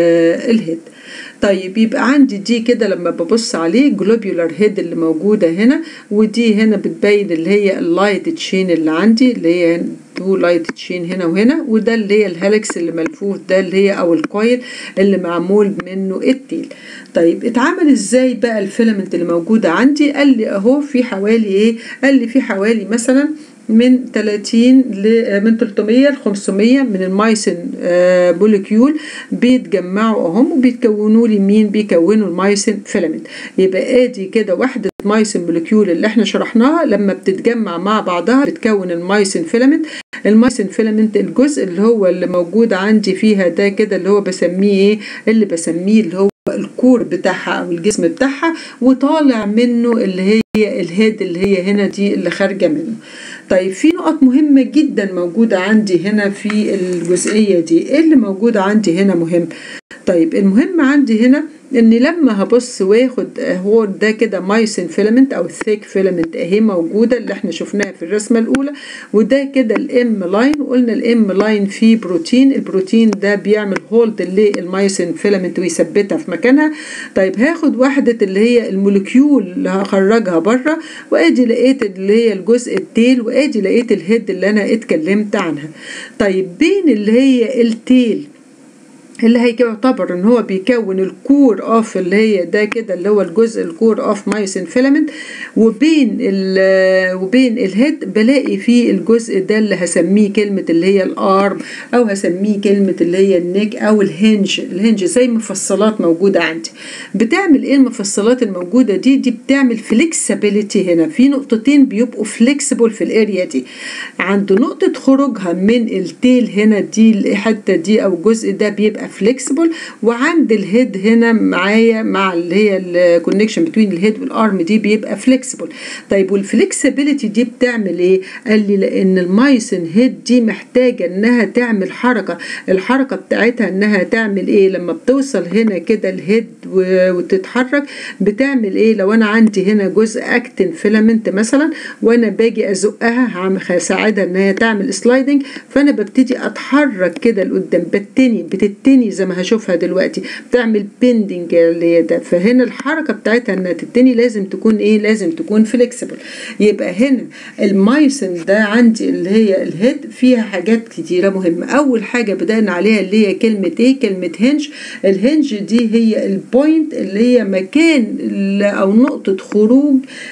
الهيد طيب يبقى عندي دي كده لما ببص عليه جلوبيولار هيد اللي موجودة هنا ودي هنا بتبين اللي هي اللايت تشين اللي عندي اللي هي تو لايت تشين هنا وهنا وده اللي هي الهالكس اللي ملفوف ده اللي هي او الكويل اللي معمول منه التيل طيب اتعمل ازاي بقى الفيلامنت اللي موجودة عندي قال لي اهو في حوالي ايه قال لي في حوالي مثلا من 30 ل من 300 ل 500 من المايسين آه موليكيول بيتجمعوا اهم وبيتكونوا لي مين بيكونوا المايسين فيلامنت يبقى ادي كده وحده مايسين موليكيول اللي احنا شرحناها لما بتتجمع مع بعضها بتكون المايسين فيلامنت المايسين فيلامنت الجزء اللي هو اللي موجود عندي فيها ده كده اللي هو بسميه ايه اللي بسميه اللي هو الكور بتاعها او الجسم بتاعها وطالع منه اللي هي الهيد اللي هي هنا دي اللي خارجه منه طيب في نقط مهمة جدا موجودة عندي هنا في الجزئية دي ايه اللي موجودة عندي هنا مهم طيب المهم عندي هنا ان لما هبص واخد هو ده كده مايسين فيلامنت او الثيك فيلامنت اهي موجوده اللي احنا شفناها في الرسمه الاولى وده كده الام لاين وقلنا الام لاين فيه بروتين البروتين ده بيعمل هولد للمايسين فيلامنت ويثبتها في مكانها طيب هاخد واحده اللي هي الموليكيول اللي هخرجها بره وادي لقيت اللي هي الجزء التيل وادي لقيت الهيد اللي انا اتكلمت عنها طيب بين اللي هي التيل اللي هيعتبر ان هو بيكون الكور اوف اللي هي ده كده اللي هو الجزء الكور اوف مايسين فيلامنت وبين ال وبين الهيد بلاقي فيه الجزء ده اللي هسميه كلمه اللي هي الارم او هسميه كلمه اللي هي النيك او الهنج الهنج زي مفصلات موجوده عندي بتعمل ايه المفصلات الموجوده دي دي بتعمل فليكسبيليتي هنا في نقطتين بيبقوا فليكسبل في الاريا دي عند نقطه خروجها من التيل هنا دي الحته دي او الجزء ده بيبقى فليكسبل وعند الهيد هنا معايا مع اللي هي الكونكشن بين الهيد والارم دي بيبقى فليكسبل طيب والفليكسبيليتي دي بتعمل ايه قال لي لان المايسن هيد دي محتاجه انها تعمل حركه الحركه بتاعتها انها تعمل ايه لما بتوصل هنا كده الهيد وتتحرك بتعمل ايه لو انا عندي هنا جزء اكتن فيلامنت مثلا وانا باجي ازقها هساعدها انها تعمل سلايدنج فانا ببتدي اتحرك كده لقدام بتني بتتني زي ما هشوفها دلوقتي بتعمل بيندنج اللي هي ده فهنا الحركه بتاعتها انها تتني لازم تكون ايه لازم تكون فليكسبل يبقى هنا المايسن ده عندي اللي هي الهيد فيها حاجات كتيره مهمه اول حاجه بدانا عليها اللي هي كلمه ايه كلمه هنج الهنج دي هي البوينت اللي هي مكان او نقطه خروج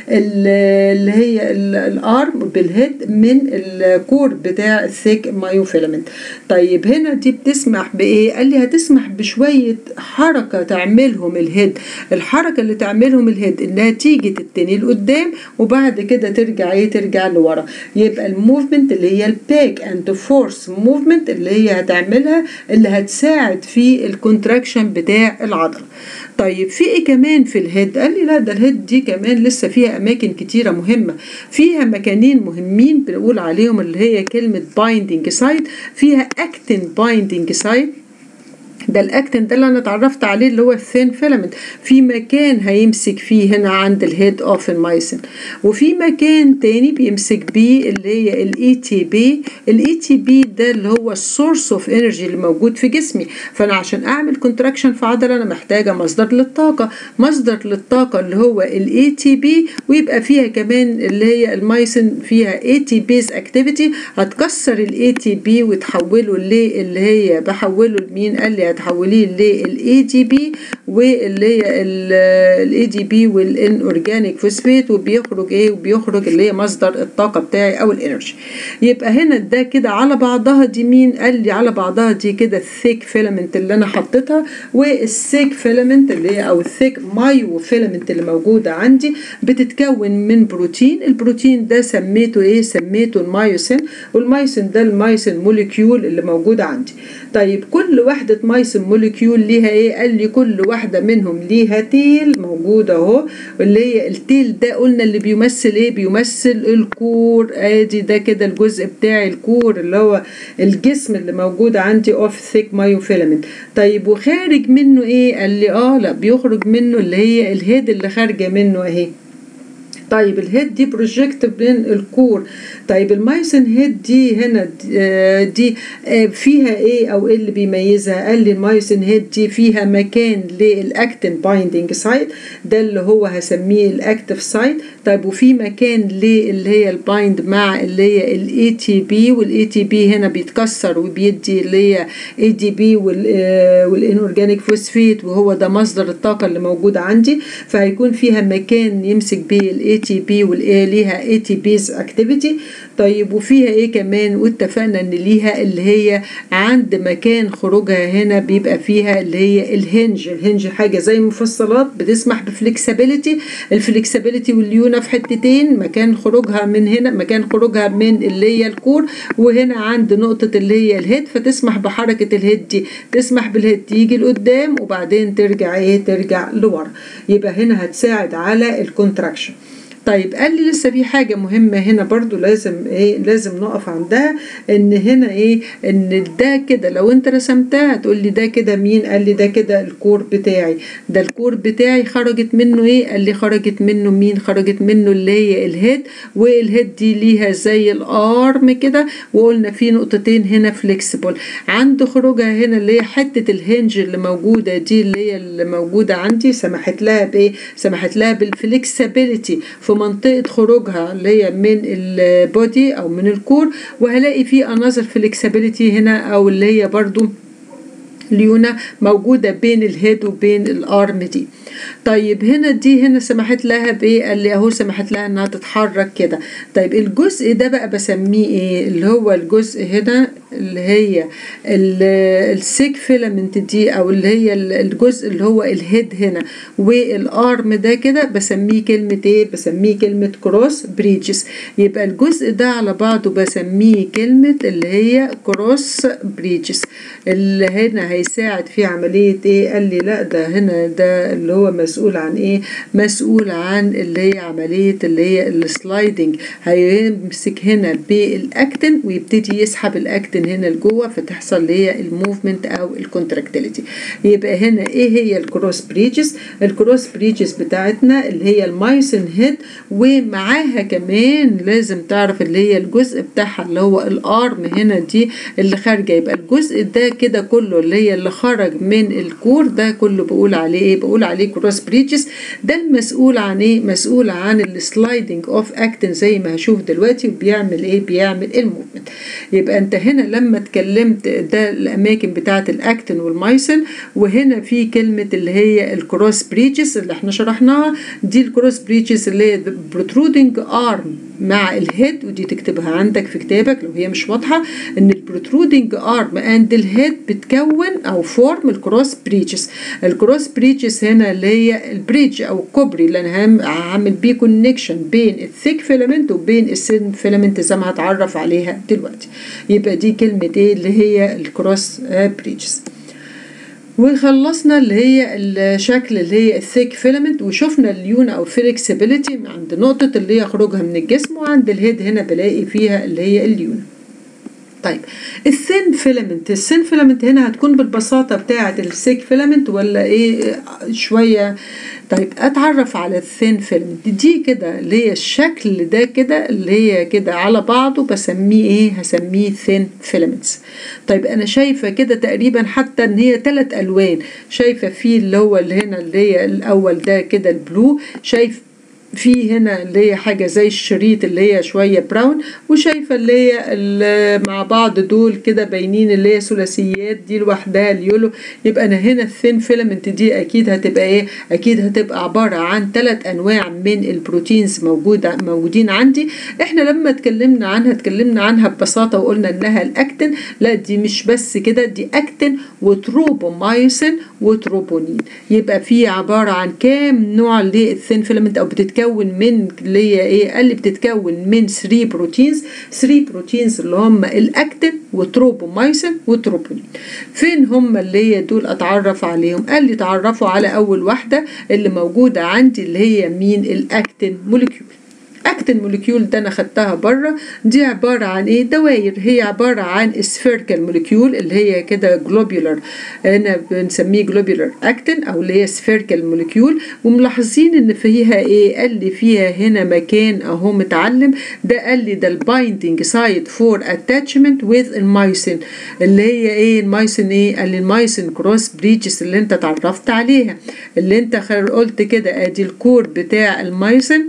اللي هي الارم بالهيد من الكور بتاع الثيك مايوفيلامنت طيب هنا دي بتسمح بايه قال لي هتسمح بشويه حركه تعملهم الهيد الحركه اللي تعملهم الهيد انها تيجي تتني لقدام وبعد كده ترجع ايه ترجع لورا يبقى الموفمنت اللي هي الباك اند فورس موفمنت اللي هي هتعملها اللي هتساعد في الكونتراكشن بتاع العضله طيب في ايه كمان في الهيد قال لي لا ده الهيد دي كمان لسه فيها اماكن كتيره مهمه فيها مكانين مهمين بنقول عليهم اللي هي كلمه بايندنج سايت فيها اكتن بايندنج سايت ده الاكتن ده اللي انا اتعرفت عليه اللي هو الثين فيلامنت في مكان هيمسك فيه هنا عند الهيد اوف المايسن وفي مكان تاني بيمسك بيه اللي هي الاي تي بي الاي تي بي ده اللي هو السورس اوف انرجي اللي موجود في جسمي فانا عشان اعمل كونتراكشن في عضله انا محتاجه مصدر للطاقه مصدر للطاقه اللي هو الاي تي بي ويبقى فيها كمان اللي هي المايسن فيها اي تي بيز اكتيفيتي هتكسر الاي تي بي وتحوله للي هي بحوله لمين قال لي هي هتحوليه للاي دي بي واللي هي الاي دي بي والان اورجانيك فوسفيت وبيخرج ايه وبيخرج اللي هي مصدر الطاقه بتاعي او الانرجي يبقى هنا ده كده على بعضها دي مين قال لي على بعضها دي كده الثيك فيلامنت اللي انا حطيتها والثيك فيلامنت اللي هي او الثيك مايو فيلامنت اللي موجوده عندي بتتكون من بروتين البروتين ده سميته ايه سميته المايوسين والمايوسين ده المايوسين موليكيول اللي موجوده عندي طيب كل وحدة مايسن موليكيول ليها ايه قال لي كل واحدة منهم ليها تيل موجودة اهو اللي هي التيل ده قلنا اللي بيمثل ايه بيمثل الكور ادي ده كده الجزء بتاعي الكور اللي هو الجسم اللي موجود عندي اوف ثيك مايوفيلامنت طيب وخارج منه ايه قال لي اه لا بيخرج منه اللي هي الهيد اللي خارجة منه اهي طيب الهيد دي بروجكت بين الكور طيب المايسن هيد دي هنا دي فيها ايه او ايه اللي بيميزها قال لي المايسن هيد دي فيها مكان للاكتين بايندينج سايت ده اللي هو هسميه الاكتف سايت طيب وفي مكان للي هي البايند مع اللي هي الاي تي بي والاي تي بي هنا بيتكسر وبيدي اللي هي اي دي بي والاورجانيك فوسفيت وهو ده مصدر الطاقه اللي موجود عندي فهيكون فيها مكان يمسك بيه الاي تي بي وليها اي تي بيز اكتيفيتي طيب وفيها ايه كمان واتفقنا ان ليها اللي هي عند مكان خروجها هنا بيبقى فيها اللي هي الهنج الهنج حاجه زي مفصلات بتسمح بفلكسبيليتي الفلكسبيليتي والليونه في حتتين مكان خروجها من هنا مكان خروجها من اللي هي الكور وهنا عند نقطه اللي هي الهيد فتسمح بحركه الهيد دي تسمح بالهيد يجي لقدام وبعدين ترجع ايه ترجع لورا يبقى هنا هتساعد على الكونتراكشن طيب قال لي لسه في حاجة مهمة هنا برضو لازم ايه لازم نقف عندها ان هنا ايه ان ده كده لو انت رسمتها تقول لي ده كده مين قال لي ده كده الكور بتاعي ده الكور بتاعي خرجت منه ايه قال لي خرجت منه مين خرجت منه اللي هي الهيد والهيد دي ليها زي الارم كده وقلنا في نقطتين هنا فليكسيبل عند خروجها هنا اللي هي حتة الهنج اللي موجودة دي اللي هي اللي موجودة عندي سمحت لها بايه سمحت لها بالفليكسبيليتي في منطقة خروجها اللي هي من البودي أو من الكور وهلاقي في أنظر فليكسبيليتي هنا أو اللي هي برضو ليونا موجودة بين الهيد وبين الارم دي طيب هنا دي هنا سمحت لها بايه قال لي اهو سمحت لها انها تتحرك كده طيب الجزء ده بقى بسميه ايه اللي هو الجزء هنا اللي هي السيك فيلامنت دي او اللي هي الجزء اللي هو الهيد هنا والارم ده كده بسميه كلمة ايه بسميه كلمة كروس بريدجز يبقى الجزء ده على بعضه بسميه كلمة اللي هي كروس بريدجز اللي هنا هيساعد في عملية ايه قال لي لا ده هنا ده اللي هو مسؤول عن ايه مسؤول عن اللي هي عملية اللي هي السلايدنج هيمسك هنا بالاكتن ويبتدي يسحب الاكتن هنا لجوه فتحصل اللي هي الموفمنت او الكونتراكتيليتي يبقى هنا ايه هي الكروس بريدجز الكروس بريدجز بتاعتنا اللي هي المايسن هيد ومعاها كمان لازم تعرف اللي هي الجزء بتاعها اللي هو الارم هنا دي اللي خارجه يبقى الجزء ده كده كله اللي هي اللي خرج من الكور ده كله بقول عليه ايه بقول عليه كروس بريدجز ده المسؤول عن ايه مسؤول عن السلايدنج اوف اكتن زي ما هشوف دلوقتي وبيعمل ايه بيعمل الموفمنت يبقى انت هنا لما اتكلمت ده الاماكن بتاعه الاكتن والمايسن وهنا في كلمه اللي هي الكروس بريدجز اللي احنا شرحناها دي الكروس بريدجز اللي هي بروترودنج ارم مع الهيد ودي تكتبها عندك في كتابك لو هي مش واضحه ان البروترودنج ارم اند الهيد بتكون او فورم الكروس بريدجز الكروس بريدجز هنا اللي هي البريدج او الكوبري اللي انا هعمل بيه كونكشن بين الثيك فيلامنت وبين السن فيلامنت زي ما هتعرف عليها دلوقتي يبقى دي كلمه ايه اللي هي الكروس بريدجز وخلصنا اللي هي الشكل اللي هي الثيك فيلامنت وشفنا اليون او فليكسبيليتي عند نقطة اللي هي خروجها من الجسم وعند الهيد هنا بلاقي فيها اللي هي اليون طيب الثين فيلامنت الثين فيلامنت هنا هتكون بالبساطة بتاعة السيك فيلامنت ولا ايه شوية طيب اتعرف على الثين فيلامنت دي كده اللي هي الشكل ده كده اللي هي كده على بعضه بسميه ايه هسميه ثين فيلامنتس طيب انا شايفة كده تقريبا حتى ان هي ثلاث الوان شايفة فيه اللي هو اللي هنا اللي هي الاول ده كده البلو شايف في هنا اللي هي حاجة زي الشريط اللي هي شوية براون وشايفة اللي هي اللي مع بعض دول كده باينين اللي هي ثلاثيات دي لوحدها اليولو يبقى أنا هنا الثين فيلمنت دي أكيد هتبقى إيه؟ أكيد هتبقى عبارة عن ثلاث أنواع من البروتينز موجودة موجودين عندي إحنا لما اتكلمنا عنها اتكلمنا عنها ببساطة وقلنا إنها الأكتين لا دي مش بس كده دي أكتين وتروبومايسين وتروبونين يبقى في عبارة عن كام نوع للثين فيلمنت أو بتتكون من اللي هي إيه؟ قال لي بتتكون من 3 بروتينز 3 بروتينز اللي هم الأكتين وتروبومايسين وتروبونين فين هم اللي هي دول أتعرف عليهم قال لي تعرفوا على أول واحدة اللي موجودة عندي اللي هي مين الأكتين موليكيول اكتين موليكيول ده انا خدتها بره دي عباره عن ايه دواير هي عباره عن سفيركال موليكيول اللي هي كده جلوبيولار هنا بنسميه جلوبيولار اكتين او اللي هي سفيركال موليكيول وملاحظين ان فيها ايه قال لي فيها هنا مكان اهو متعلم ده قال لي ده البايندينج سايت فور اتاتشمنت وذ المايسين اللي هي ايه المايسين ايه قال لي المايسين كروس بريتشز اللي انت اتعرفت عليها اللي انت قلت كده ادي الكور بتاع المايسين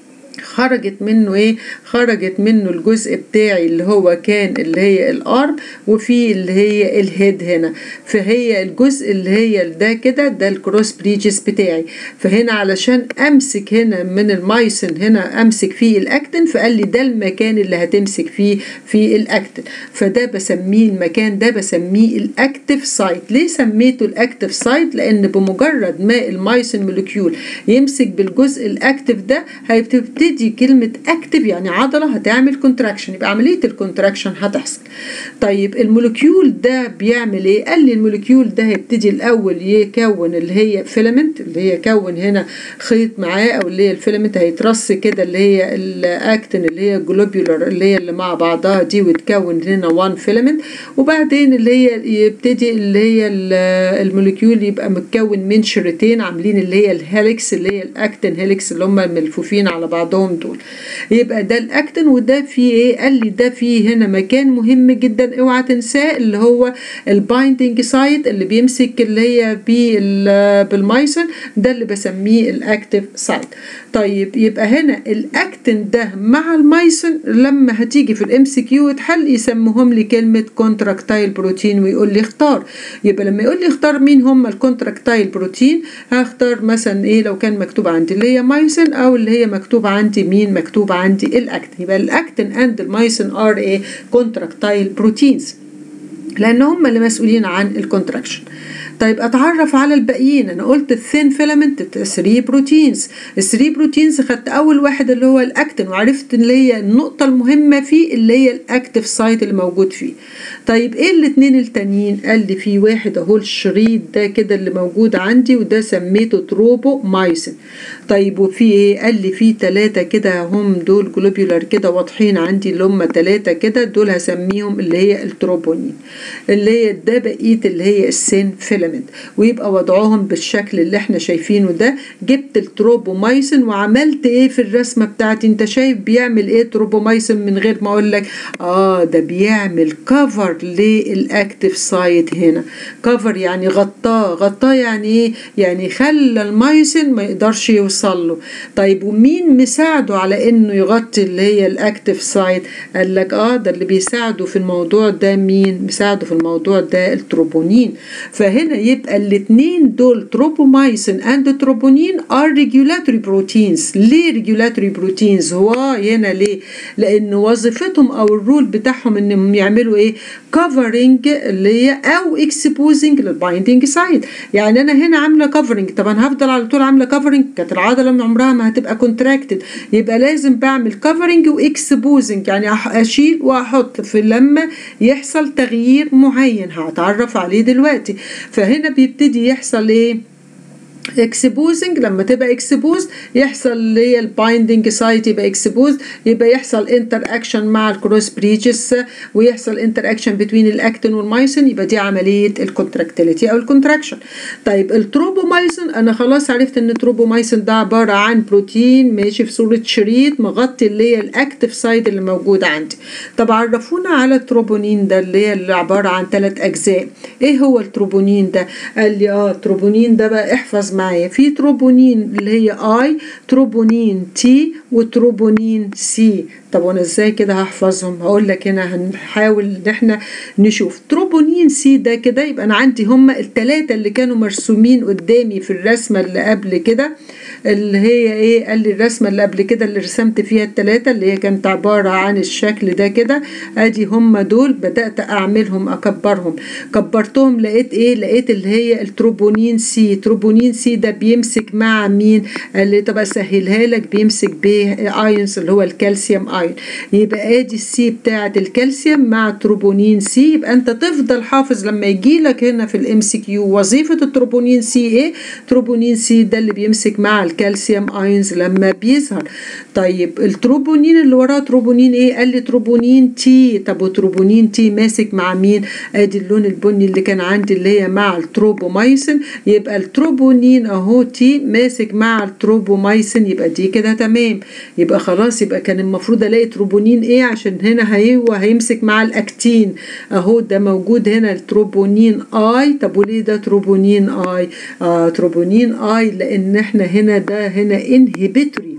خرجت منه ايه خرجت منه الجزء بتاعي اللي هو كان اللي هي الارم وفي اللي هي الهيد هنا فهي الجزء اللي هي ده كده ده الكروس بريجز بتاعي فهنا علشان امسك هنا من المايسن هنا امسك فيه الاكتن فقال لي ده المكان اللي هتمسك فيه في الاكتن فده بسميه المكان ده بسميه الاكتف سايت ليه سميته الاكتف سايت لان بمجرد ما المايسن مولكيول يمسك بالجزء الاكتف ده هيبتدي تبتدي كلمة اكتف يعني عضلة هتعمل كونتراكشن يبقى عملية الكونتراكشن هتحصل طيب المولكيول ده بيعمل ايه قال لي المولكيول ده هيبتدي الاول يكون اللي هي فيلامنت اللي هي يكون هنا خيط معاه او اللي هي الفيلامنت هيترص كده اللي هي الاكتين اللي هي جلوبيولار اللي هي اللي مع بعضها دي وتكون هنا وان فيلامنت وبعدين اللي هي يبتدي اللي هي المولكيول يبقى متكون من شريطين عاملين اللي هي الهيليكس اللي هي الاكتين هيليكس اللي هم ملفوفين على بعضهم دول يبقى ده الاكتين وده فيه ايه قال لي ده فيه هنا مكان مهم جدا اوعى تنساه اللي هو البايندنج سايت اللي بيمسك اللي هي بالمايسن ده اللي بسميه الاكتيف سايت طيب يبقى هنا الاكتين ده مع المايسن لما هتيجي في الام سي كيو يتحل يسموهم لي كلمه كونتراكتايل بروتين ويقول لي اختار يبقى لما يقول لي اختار مين هم الكونتراكتايل بروتين هختار مثلا ايه لو كان مكتوب عندي اللي هي مايسن او اللي هي مكتوب عندي مين مكتوب عندي الاكتين يبقى الاكتين اند المايسن ار ايه كونتراكتايل بروتينز لان هم اللي مسؤولين عن الكونتراكشن طيب اتعرف على الباقيين انا قلت الثين فيلامنت 3 بروتينز ال 3 بروتينز خدت اول واحد اللي هو الاكتين وعرفت اللي هي النقطه المهمه فيه اللي هي الاكتيف سايت اللي موجود فيه طيب ايه الاثنين التانيين قال لي في واحد اهو الشريط ده كده اللي موجود عندي وده سميته تروبو مايسن طيب وفي ايه قال لي في ثلاثه كده هم دول جلوبيولار كده واضحين عندي اللي هم ثلاثه كده دول هسميهم اللي هي التروبونين اللي هي ده بقيه اللي هي السين فيلامنت ويبقى وضعهم بالشكل اللي احنا شايفينه ده جبت التروبومايسين وعملت ايه في الرسمه بتاعتي انت شايف بيعمل ايه تروبومايسين من غير ما اقول لك اه ده بيعمل كفر للاكتيف سايت هنا كفر يعني غطاه غطاه يعني ايه يعني خلى المايسين ما يقدرش يوصل له طيب ومين مساعده على انه يغطي اللي هي الاكتيف سايت قال لك اه ده اللي بيساعده في الموضوع ده مين مساعده في الموضوع ده التروبونين فهنا يبقى الاثنين دول تروبومايسين اند تروبونين ار ريجولاتوري بروتينز ليه ريجولاتوري بروتينز هو هنا ليه لان وظيفتهم او الرول بتاعهم انهم يعملوا ايه كفرنج اللي هي او اكسبوزنج للبايندنج سايت يعني انا هنا عامله كفرنج طب انا هفضل على طول عامله كفرنج كانت العضله من عمرها ما هتبقى كونتراكتد يبقى لازم بعمل كفرنج واكسبوزنج يعني اشيل واحط في لما يحصل تغيير معين هتعرف عليه دلوقتي فهنا بيبتدي يحصل ايه اكسبوزنج لما تبقى اكسبوز يحصل اللي هي البايندنج سايت يبقى اكسبوز يبقى يحصل انتر اكشن مع الكروس بريجز ويحصل انتر اكشن بين الاكتين والمايسين يبقى دي عمليه الكونتراكتيليتي او الكونتراكشن طيب التروبومايسين انا خلاص عرفت ان التروبومايسين ده عباره عن بروتين ماشي في صوره شريط مغطي اللي هي الاكتيف سايت اللي موجوده عندي طب عرفونا على التروبونين ده اللي هي اللي عباره عن ثلاث اجزاء ايه هو التروبونين ده قال لي اه التروبونين ده بقى احفظ معايا في تروبونين اللي هي اي تروبونين تي وتروبونين سي طب وانا ازاي كده هحفظهم هقول لك هنا هنحاول ان احنا نشوف تروبونين سي ده كده يبقى انا عندي هما الثلاثه اللي كانوا مرسومين قدامي في الرسمه اللي قبل كده اللي هي ايه قال لي الرسمه اللي قبل كده اللي رسمت فيها الثلاثه اللي هي كانت عباره عن الشكل ده كده ادي هم دول بدات اعملهم اكبرهم كبرتهم لقيت ايه لقيت اللي هي التروبونين سي تروبونين سي ده بيمسك مع مين قال لي طب اسهلها لك بيمسك بايونز اللي هو الكالسيوم ايون يبقى ادي السي بتاعه الكالسيوم مع تروبونين سي يبقى انت تفضل حافظ لما يجي لك هنا في الام سي كيو وظيفه التروبونين سي ايه تروبونين سي ده اللي بيمسك مع الكالسيوم ايونز لما بيظهر طيب التروبونين اللي وراه تروبونين ايه قال لي تروبونين تي طب وتروبونين تي ماسك مع مين ادي اللون البني اللي كان عندي اللي هي مع التروبومايسين يبقى التروبونين اهو تي ماسك مع التروبومايسين يبقى دي كده تمام يبقى خلاص يبقى كان المفروض الاقي تروبونين ايه عشان هنا هو هيمسك مع الاكتين اهو ده موجود هنا التروبونين اي طب وليه ده تروبونين اي آه تروبونين اي لان احنا هنا ده هنا انهبيتوري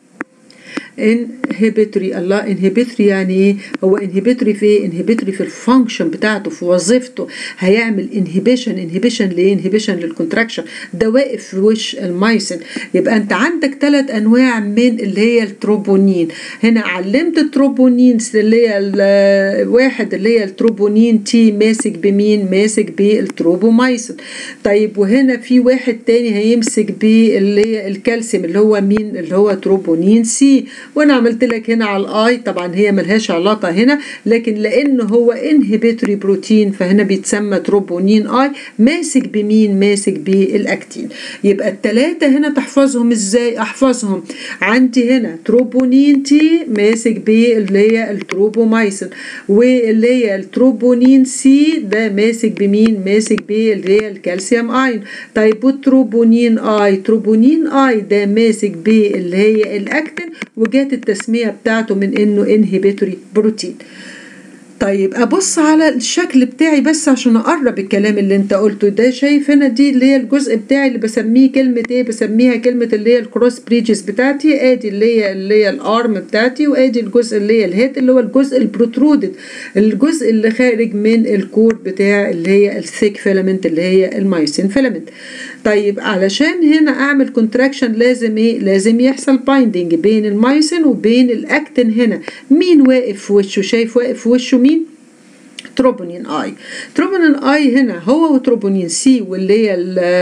انهبيتوري الله انهبيتوري يعني ايه هو انهبيتوري في ايه انهبيتوري في الفانكشن بتاعته في وظيفته هيعمل انهبيشن انهبيشن ليه انهبيشن للكونتراكشن ده واقف في وش المايسين يبقى انت عندك ثلاث انواع من اللي هي التروبونين هنا علمت التروبونين اللي هي واحد اللي هي التروبونين تي ماسك بمين ماسك بالتروبومايسين طيب وهنا في واحد تاني هيمسك باللي هي الكالسيوم اللي هو مين اللي هو تروبونين سي وانا عملت لك هنا على الاي طبعا هي ملهاش علاقه هنا لكن لان هو انهبيتوري بروتين فهنا بيتسمى تروبونين اي ماسك بمين ماسك بالاكتين يبقى الثلاثه هنا تحفظهم ازاي احفظهم عندي هنا تروبونين تي ماسك باللي هي التروبومايسين واللي هي التروبونين سي ده ماسك بمين ماسك باللي هي الكالسيوم اين طيب والتروبونين اي تروبونين اي ده ماسك باللي هي الاكتين وجات التسمية بتاعته من انه انهبيتوري بروتين طيب ابص على الشكل بتاعي بس عشان اقرب الكلام اللي انت قلته ده شايف هنا دي اللي هي الجزء بتاعي اللي بسميه كلمه ايه بسميها كلمه اللي هي الكروس بريدجز بتاعتي ادي اللي هي اللي هي الارم بتاعتي وادي الجزء اللي هي الهيد اللي هو الجزء البروترودد الجزء اللي خارج من الكور بتاع اللي هي الثيك فيلامنت اللي هي المايسين فيلامنت طيب علشان هنا اعمل كونتراكشن لازم ايه لازم يحصل بايندنج بين المايسين وبين الاكتين هنا مين واقف في وشه شايف واقف في وشه مين تروبونين اي تروبونين اي هنا هو وتروبونين سي واللي هي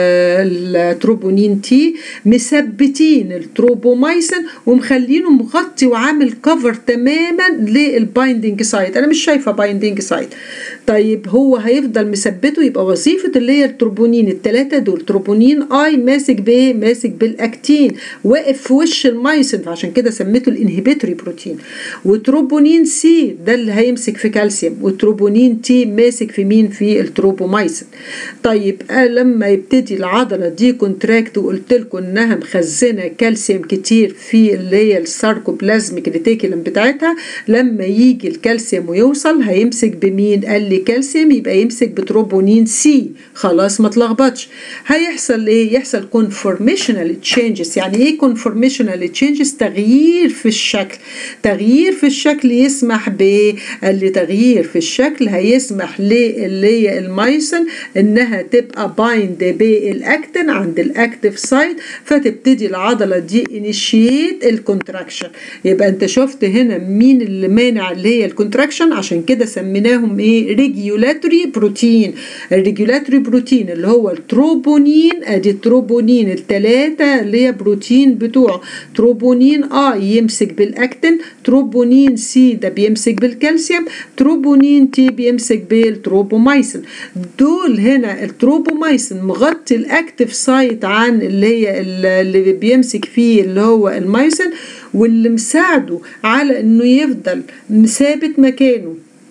التروبونين تي مثبتين التروبومايسين ومخلينه مغطي وعامل كفر تماما للبايندنج سايت انا مش شايفه بايندنج سايت طيب هو هيفضل مثبته يبقى وظيفه اللي هي التروبونين الثلاثه دول تروبونين اي ماسك بايه ماسك بالاكتين واقف في وش المايسين فعشان كده سميته الانهبيتوري بروتين وتروبونين سي ده اللي هيمسك في كالسيوم وتروبونين تي ماسك في مين في التروبومايسين طيب لما يبتدي العضله دي كونتراكت وقلت لكم انها مخزنه كالسيوم كتير في اللي هي الساركوبلازميك ريتيكولم بتاعتها لما يجي الكالسيوم ويوصل هيمسك بمين قال لي كالسيوم يبقى يمسك بتروبونين سي خلاص ما تلخبطش هيحصل ايه يحصل كونفورميشنال تشينجز يعني ايه كونفورميشنال تشينجز تغيير في الشكل تغيير في الشكل يسمح بايه قال لي تغيير في الشكل هيسمح اللي هي المايسن انها تبقى بايند بالاكتين عند الاكتيف سايت فتبتدي العضله دي انيشيت الكونتراكشن يبقى انت شفت هنا مين اللي مانع اللي هي الكونتراكشن عشان كده سميناهم ايه ريجيولاتوري بروتين الريجيولاتوري بروتين اللي هو التروبونين ادي التروبونين الثلاثه اللي هي بروتين بتوعه تروبونين اه يمسك بالاكتين تروبونين سي ده بيمسك بالكالسيوم تروبونين تي بيمسك بالتروبومايسين دول هنا التروبومايسين مغطي الاكتيف سايت عن اللي هي اللي بيمسك فيه اللي هو المايسين واللي مساعده على انه يفضل ثابت مكانه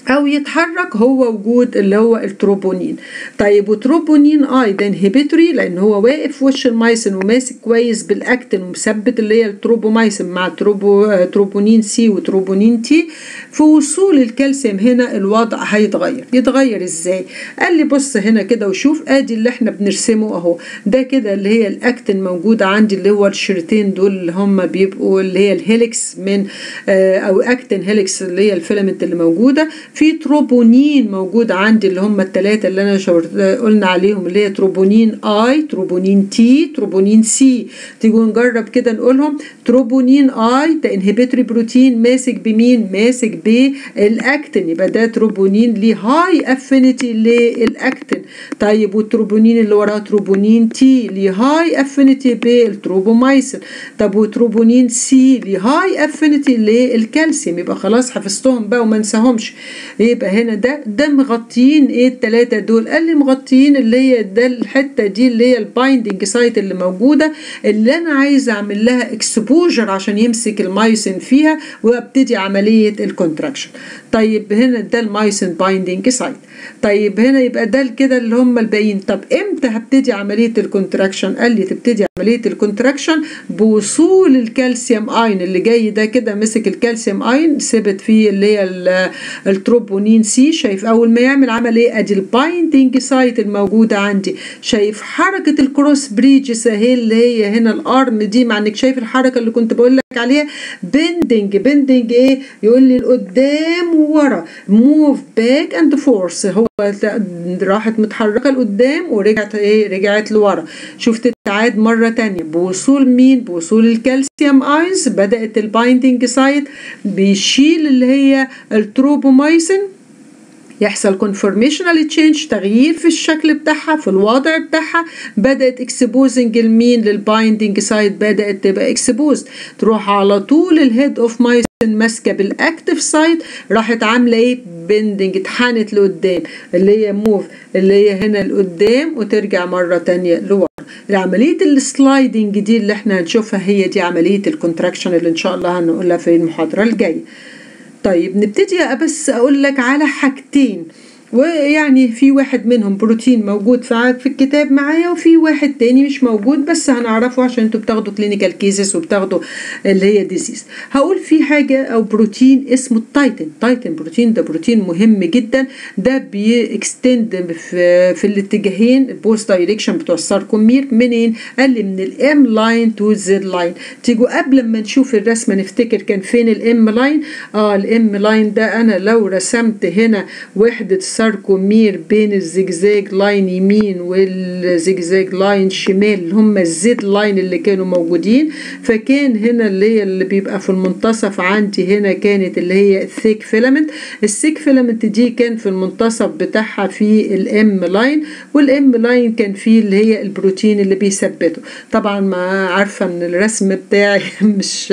او يتحرك هو وجود اللي هو التروبونين طيب وتروبونين اي ده انهبيتوري لان هو واقف في وش المايسن وماسك كويس بالاكتين ومثبت اللي هي التروبومايسن مع تروبو تروبونين سي وتروبونين تي في وصول الكالسيوم هنا الوضع هيتغير يتغير ازاي قال لي بص هنا كده وشوف ادي اللي احنا بنرسمه اهو ده كده اللي هي الاكتين موجوده عندي اللي هو الشريطين دول اللي هم بيبقوا اللي هي الهيلكس من او اكتين هيلكس اللي هي الفيلامنت اللي موجوده في تروبونين موجود عندي اللي هم الثلاثه اللي انا شورت قلنا عليهم اللي هي تروبونين اي تروبونين تي تروبونين سي تيجوا نجرب كده نقولهم تروبونين اي ده انهبيتوري بروتين ماسك بمين ماسك بالاكتين يبقى ده تروبونين ليه هاي افينيتي للاكتين طيب والتروبونين اللي وراه تروبونين تي ليه هاي افينيتي بالتروبومايسين طب وتروبونين سي ليه هاي افينيتي للكالسيوم يبقى خلاص حفظتهم بقى وما انساهمش يبقى هنا ده ده مغطيين ايه التلاتة دول قال لي مغطيين اللي هي ده الحته دي اللي هي البايندنج سايت اللي موجوده اللي انا عايزه اعمل لها اكسبوجر عشان يمسك المايسين فيها وابتدي عمليه الكونتراكشن طيب هنا ده المايسين بايندنج سايت طيب هنا يبقى ده كده اللي هم الباقيين طب امتى هبتدي عمليه الكونتراكشن قال لي تبتدي عمليه الكونتراكشن بوصول الكالسيوم اين اللي جاي ده كده مسك الكالسيوم اين ثبت فيه اللي هي التروبونين سي شايف اول ما يعمل عمل ايه ادي البايندنج سايت الموجوده عندي شايف حركه الكروس بريدجز اهي اللي هي هنا الارم دي مع انك شايف الحركه اللي كنت بقول لك عليها بندنج بندنج ايه يقول لي لقدام وورا موف باك اند فورس هو راحت متحركه لقدام ورجعت ايه رجعت لورا شفت تعاد مرة تانية بوصول مين بوصول الكالسيوم اينز بدأت البايندنج سايت بيشيل اللي هي التروبومايسين يحصل كونفورميشنال تشينج تغيير في الشكل بتاعها في الوضع بتاعها بدات اكسبوزنج المين للبايندنج سايت بدات تبقى اكسبوز تروح على طول الهيد اوف مايسن ماسكه بالاكتف سايت راحت عامله ايه بندنج اتحنت لقدام اللي هي موف اللي هي هنا لقدام وترجع مره تانية لورا عمليه السلايدنج دي اللي احنا هنشوفها هي دي عمليه الكونتراكشن اللي ان شاء الله هنقولها في المحاضره الجايه طيب نبتدي بس اقول لك على حاجتين ويعني في واحد منهم بروتين موجود في في الكتاب معايا وفي واحد تاني مش موجود بس هنعرفه عشان انتوا بتاخدوا كلينيكال كيسز وبتاخدوا اللي هي ديزيز هقول في حاجه او بروتين اسمه التايتن تايتن بروتين ده بروتين مهم جدا ده بيكستند في, في الاتجاهين البوست دايركشن بتوع الساركومير منين قال لي من الام لاين تو الزد لاين تيجوا قبل ما نشوف الرسمه نفتكر كان فين الام لاين اه الام لاين ده انا لو رسمت هنا وحده الساركومير بين الزجزاج لاين يمين والزجزاج لاين شمال اللي هم الزد لاين اللي كانوا موجودين فكان هنا اللي هي اللي بيبقى في المنتصف عندي هنا كانت اللي هي الثيك فيلامنت الثيك فيلامنت دي كان في المنتصف بتاعها في الام لاين والام لاين كان فيه اللي هي البروتين اللي بيثبته طبعا ما عارفه ان الرسم بتاعي مش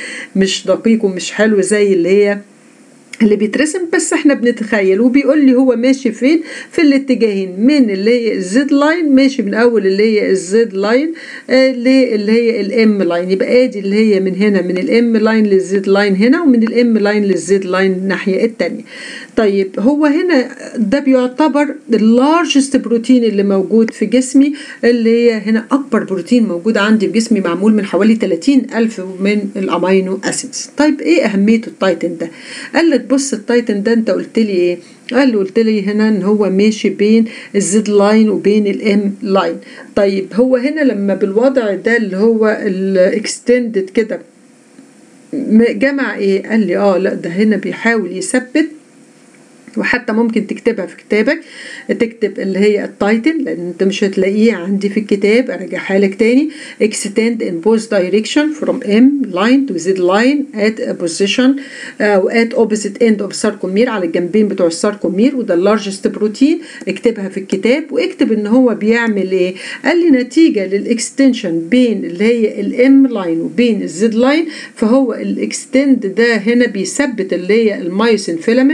مش دقيق ومش حلو زي اللي هي اللي بيترسم بس احنا بنتخيل وبيقول لي هو ماشي فين في الاتجاهين من اللي هي الزد لاين ماشي من اول اللي هي الزد لاين آه اللي هي الام لاين يبقى ادي اللي هي من هنا من الام لاين للزد لاين هنا ومن الام لاين للزد لاين الناحيه الثانيه طيب هو هنا ده بيعتبر اللارجست بروتين اللي موجود في جسمي اللي هي هنا اكبر بروتين موجود عندي في جسمي معمول من حوالي 30 الف من الامينو اسيدز طيب ايه اهميه التايتن ده قال لك بص التايتن ده انت قلت لي ايه قال له قلت لي هنا ان هو ماشي بين الزد لاين وبين الام لاين طيب هو هنا لما بالوضع ده اللي هو الاكستندد كده جمع ايه قال لي اه لا ده هنا بيحاول يثبت وحتى ممكن تكتبها في كتابك تكتب اللي هي التايتل لان انت مش هتلاقيه عندي في الكتاب ارجعها لك تاني extend in both direction from M line to Z line at a position او at opposite end of sarcomere على الجنبين بتوع الساركومير وده اللارجست بروتين اكتبها في الكتاب واكتب ان هو بيعمل ايه قال لي نتيجه للاكستنشن بين اللي هي الام لاين وبين الزد لاين فهو الاكستند ده هنا بيثبت اللي هي المايسين فيلامنت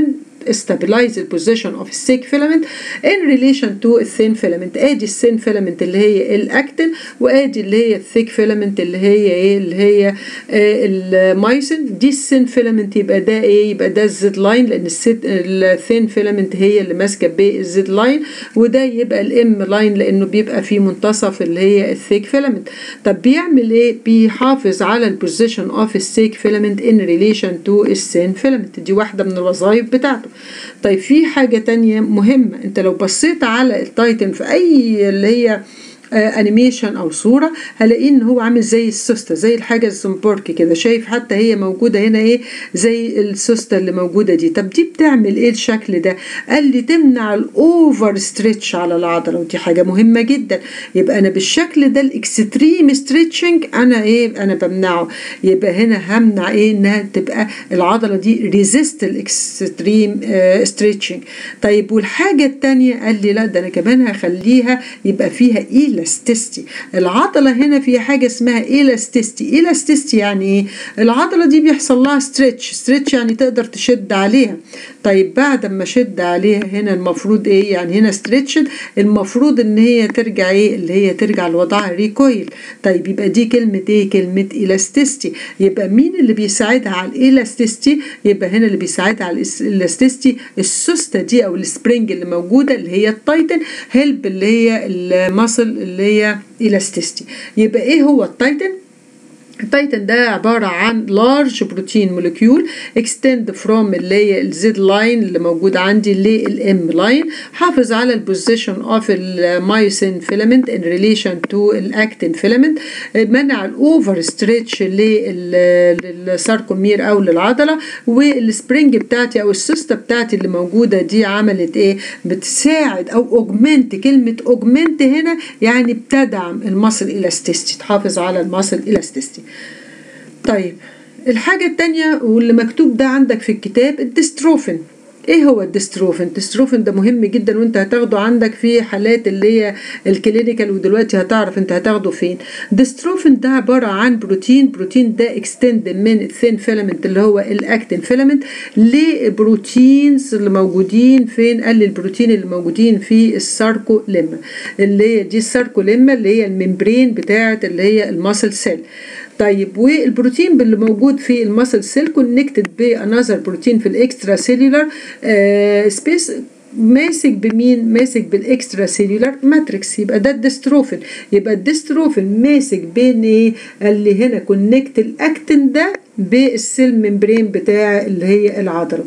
stabilize the position of thick filament in relation to الثين filament ادي الثين filament اللي هي الاكتين وادي اللي هي الثيك filament اللي هي ايه اللي هي المايسين دي الثين filament يبقى ده ايه يبقى ده الزد لاين لان الثين filament هي اللي ماسكه بالزد لاين وده يبقى الام لاين لانه بيبقى في منتصف اللي هي الثيك filament طب بيعمل ايه بيحافظ على البوزيشن اوف الثيك filament in relation to الثين filament دي واحده من الوظائف بتاعته طيب في حاجه تانية مهمه انت لو بصيت على التايتن في اي اللي هي انيميشن او صوره هلاقيه ان هو عامل زي السوسته زي الحاجه الزنبرك كده شايف حتى هي موجوده هنا ايه زي السوسته اللي موجوده دي طب دي بتعمل ايه الشكل ده قال لي تمنع الاوفر ستريتش على العضله ودي حاجه مهمه جدا يبقى انا بالشكل ده الاكستريم ستريتشنج انا ايه انا بمنعه يبقى هنا همنع ايه انها تبقى العضله دي ريزيست الاكستريم ستريتشنج طيب والحاجه الثانيه قال لي لا ده انا كمان هخليها يبقى فيها ايه الاستيستي العضله هنا في حاجه اسمها الاستيستي الاستيستي يعني ايه العضله دي بيحصل لها ستريتش ستريتش يعني تقدر تشد عليها طيب بعد ما اشد عليها هنا المفروض ايه يعني هنا ستريتشد المفروض ان هي ترجع ايه اللي هي ترجع لوضعها ريكويل طيب يبقى دي كلمه ايه كلمه الاستيستي يبقى مين اللي بيساعدها على الالاستيستي يبقى هنا اللي بيساعدها على الالاستيستي السوسته دي او السبرينج اللي موجوده اللي هي التايتن هيلب اللي هي الماسل اللي هي الاستيستي يبقى ايه هو التايتن التايتن ده عبارة عن لارج بروتين مولكيول اكستند فروم اللي هي الزد لاين اللي موجود عندي للام لاين حافظ على البوزيشن اوف المايوسين فيلامنت ان ريليشن تو الاكتين فيلامنت منع الاوفر ستريتش للساركومير او للعضلة والسبرينج بتاعتي او السيستة بتاعتي اللي موجودة دي عملت ايه بتساعد او اوجمنت كلمة اوجمنت هنا يعني بتدعم المصل الاستيستي تحافظ على المصل الاستيستي طيب الحاجة التانية واللي مكتوب ده عندك في الكتاب الديستروفين ايه هو الديستروفين الديستروفين ده مهم جدا وانت هتاخده عندك في حالات اللي هي الكلينيكال ودلوقتي هتعرف انت هتاخده فين الديستروفين ده عباره عن بروتين بروتين ده اكستند من الثين فيلامنت اللي هو الاكتين فيلامنت لبروتينز اللي موجودين فين قال لي البروتين اللي موجودين في الساركوليما اللي هي دي الساركوليما اللي هي الممبرين بتاعه اللي هي الماسل سيل طيب والبروتين اللي موجود في المسل سيل كونكتد بانذر بروتين في الاكسترا سيلولار سبيس ماسك بمين ماسك بالاكسترا سيلولار ماتريكس يبقى ده الدستروفين يبقى الدستروفين ماسك بين ايه اللي هنا كونكت الاكتين ده بالسيل ممبرين بتاع اللي هي العضله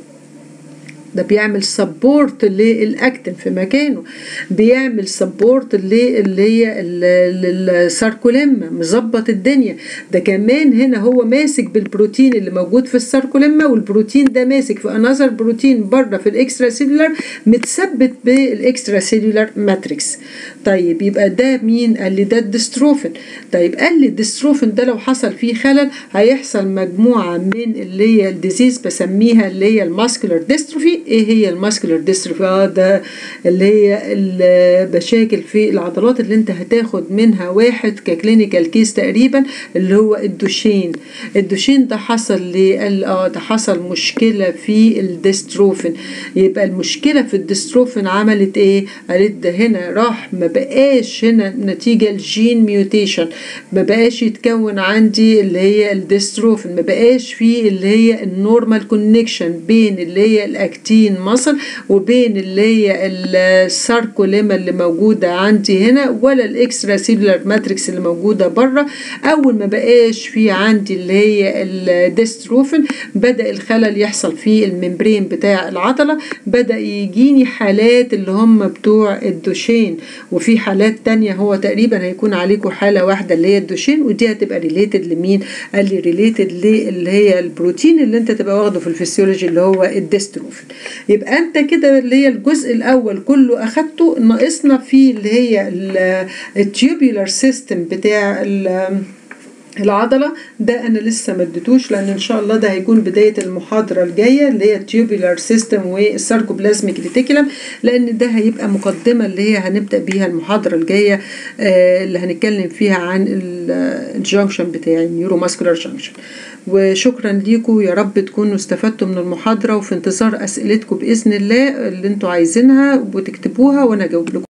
ده بيعمل سبورت للاكتين في مكانه بيعمل سبورت اللي هي الساركوليما مظبط الدنيا ده كمان هنا هو ماسك بالبروتين اللي موجود في الساركوليما والبروتين ده ماسك في انذر بروتين بره في الاكسترا سيلولار متثبت بالاكسترا سيلولار ماتريكس طيب يبقى ده مين قال لي ده الدستروفين طيب قال لي الدستروفين ده لو حصل فيه خلل هيحصل مجموعه من اللي هي الديزيز بسميها اللي هي الماسكولار ديستروفي ايه هي الماسكولار ديستروفي اه ده اللي هي المشاكل في العضلات اللي انت هتاخد منها واحد ككلينيكال كيس تقريبا اللي هو الدوشين الدوشين ده حصل ليه قال اه ده حصل مشكله في الديستروفين يبقى المشكله في الديستروفين عملت ايه قالت ده هنا راح ما بقاش هنا نتيجه الجين ميوتيشن ما بقاش يتكون عندي اللي هي الديستروفين ما بقاش في اللي هي النورمال كونكشن بين اللي هي الاكتين مصل وبين اللي هي الساركوليما اللي موجوده عندي هنا ولا الاكسترا سيلولار ماتريكس اللي موجوده بره اول ما بقاش في عندي اللي هي الديستروفين بدا الخلل يحصل في الممبرين بتاع العضله بدا يجيني حالات اللي هم بتوع الدوشين وفي حالات تانية هو تقريبا هيكون عليكم حاله واحده اللي هي الدوشين ودي هتبقى ريليتد لمين قال لي ريليتد اللي هي البروتين اللي انت تبقى واخده في الفسيولوجي اللي هو الديستروفين يبقى انت كده اللي هي الجزء الاول كله اخدته ناقصنا في اللي هي التيوبولار سيستم بتاع العضلة ده أنا لسه ما اديتوش لأن إن شاء الله ده هيكون بداية المحاضرة الجاية اللي هي التيوبولار سيستم والساركوبلازميك ريتيكولم لأن ده هيبقى مقدمة اللي هي هنبدأ بيها المحاضرة الجاية آه اللي هنتكلم فيها عن الجنكشن بتاعي النيورو ماسكولار جنكشن وشكرا ليكم يا رب تكونوا استفدتوا من المحاضرة وفي انتظار أسئلتكم بإذن الله اللي انتوا عايزينها وتكتبوها وأنا أجاوب لكم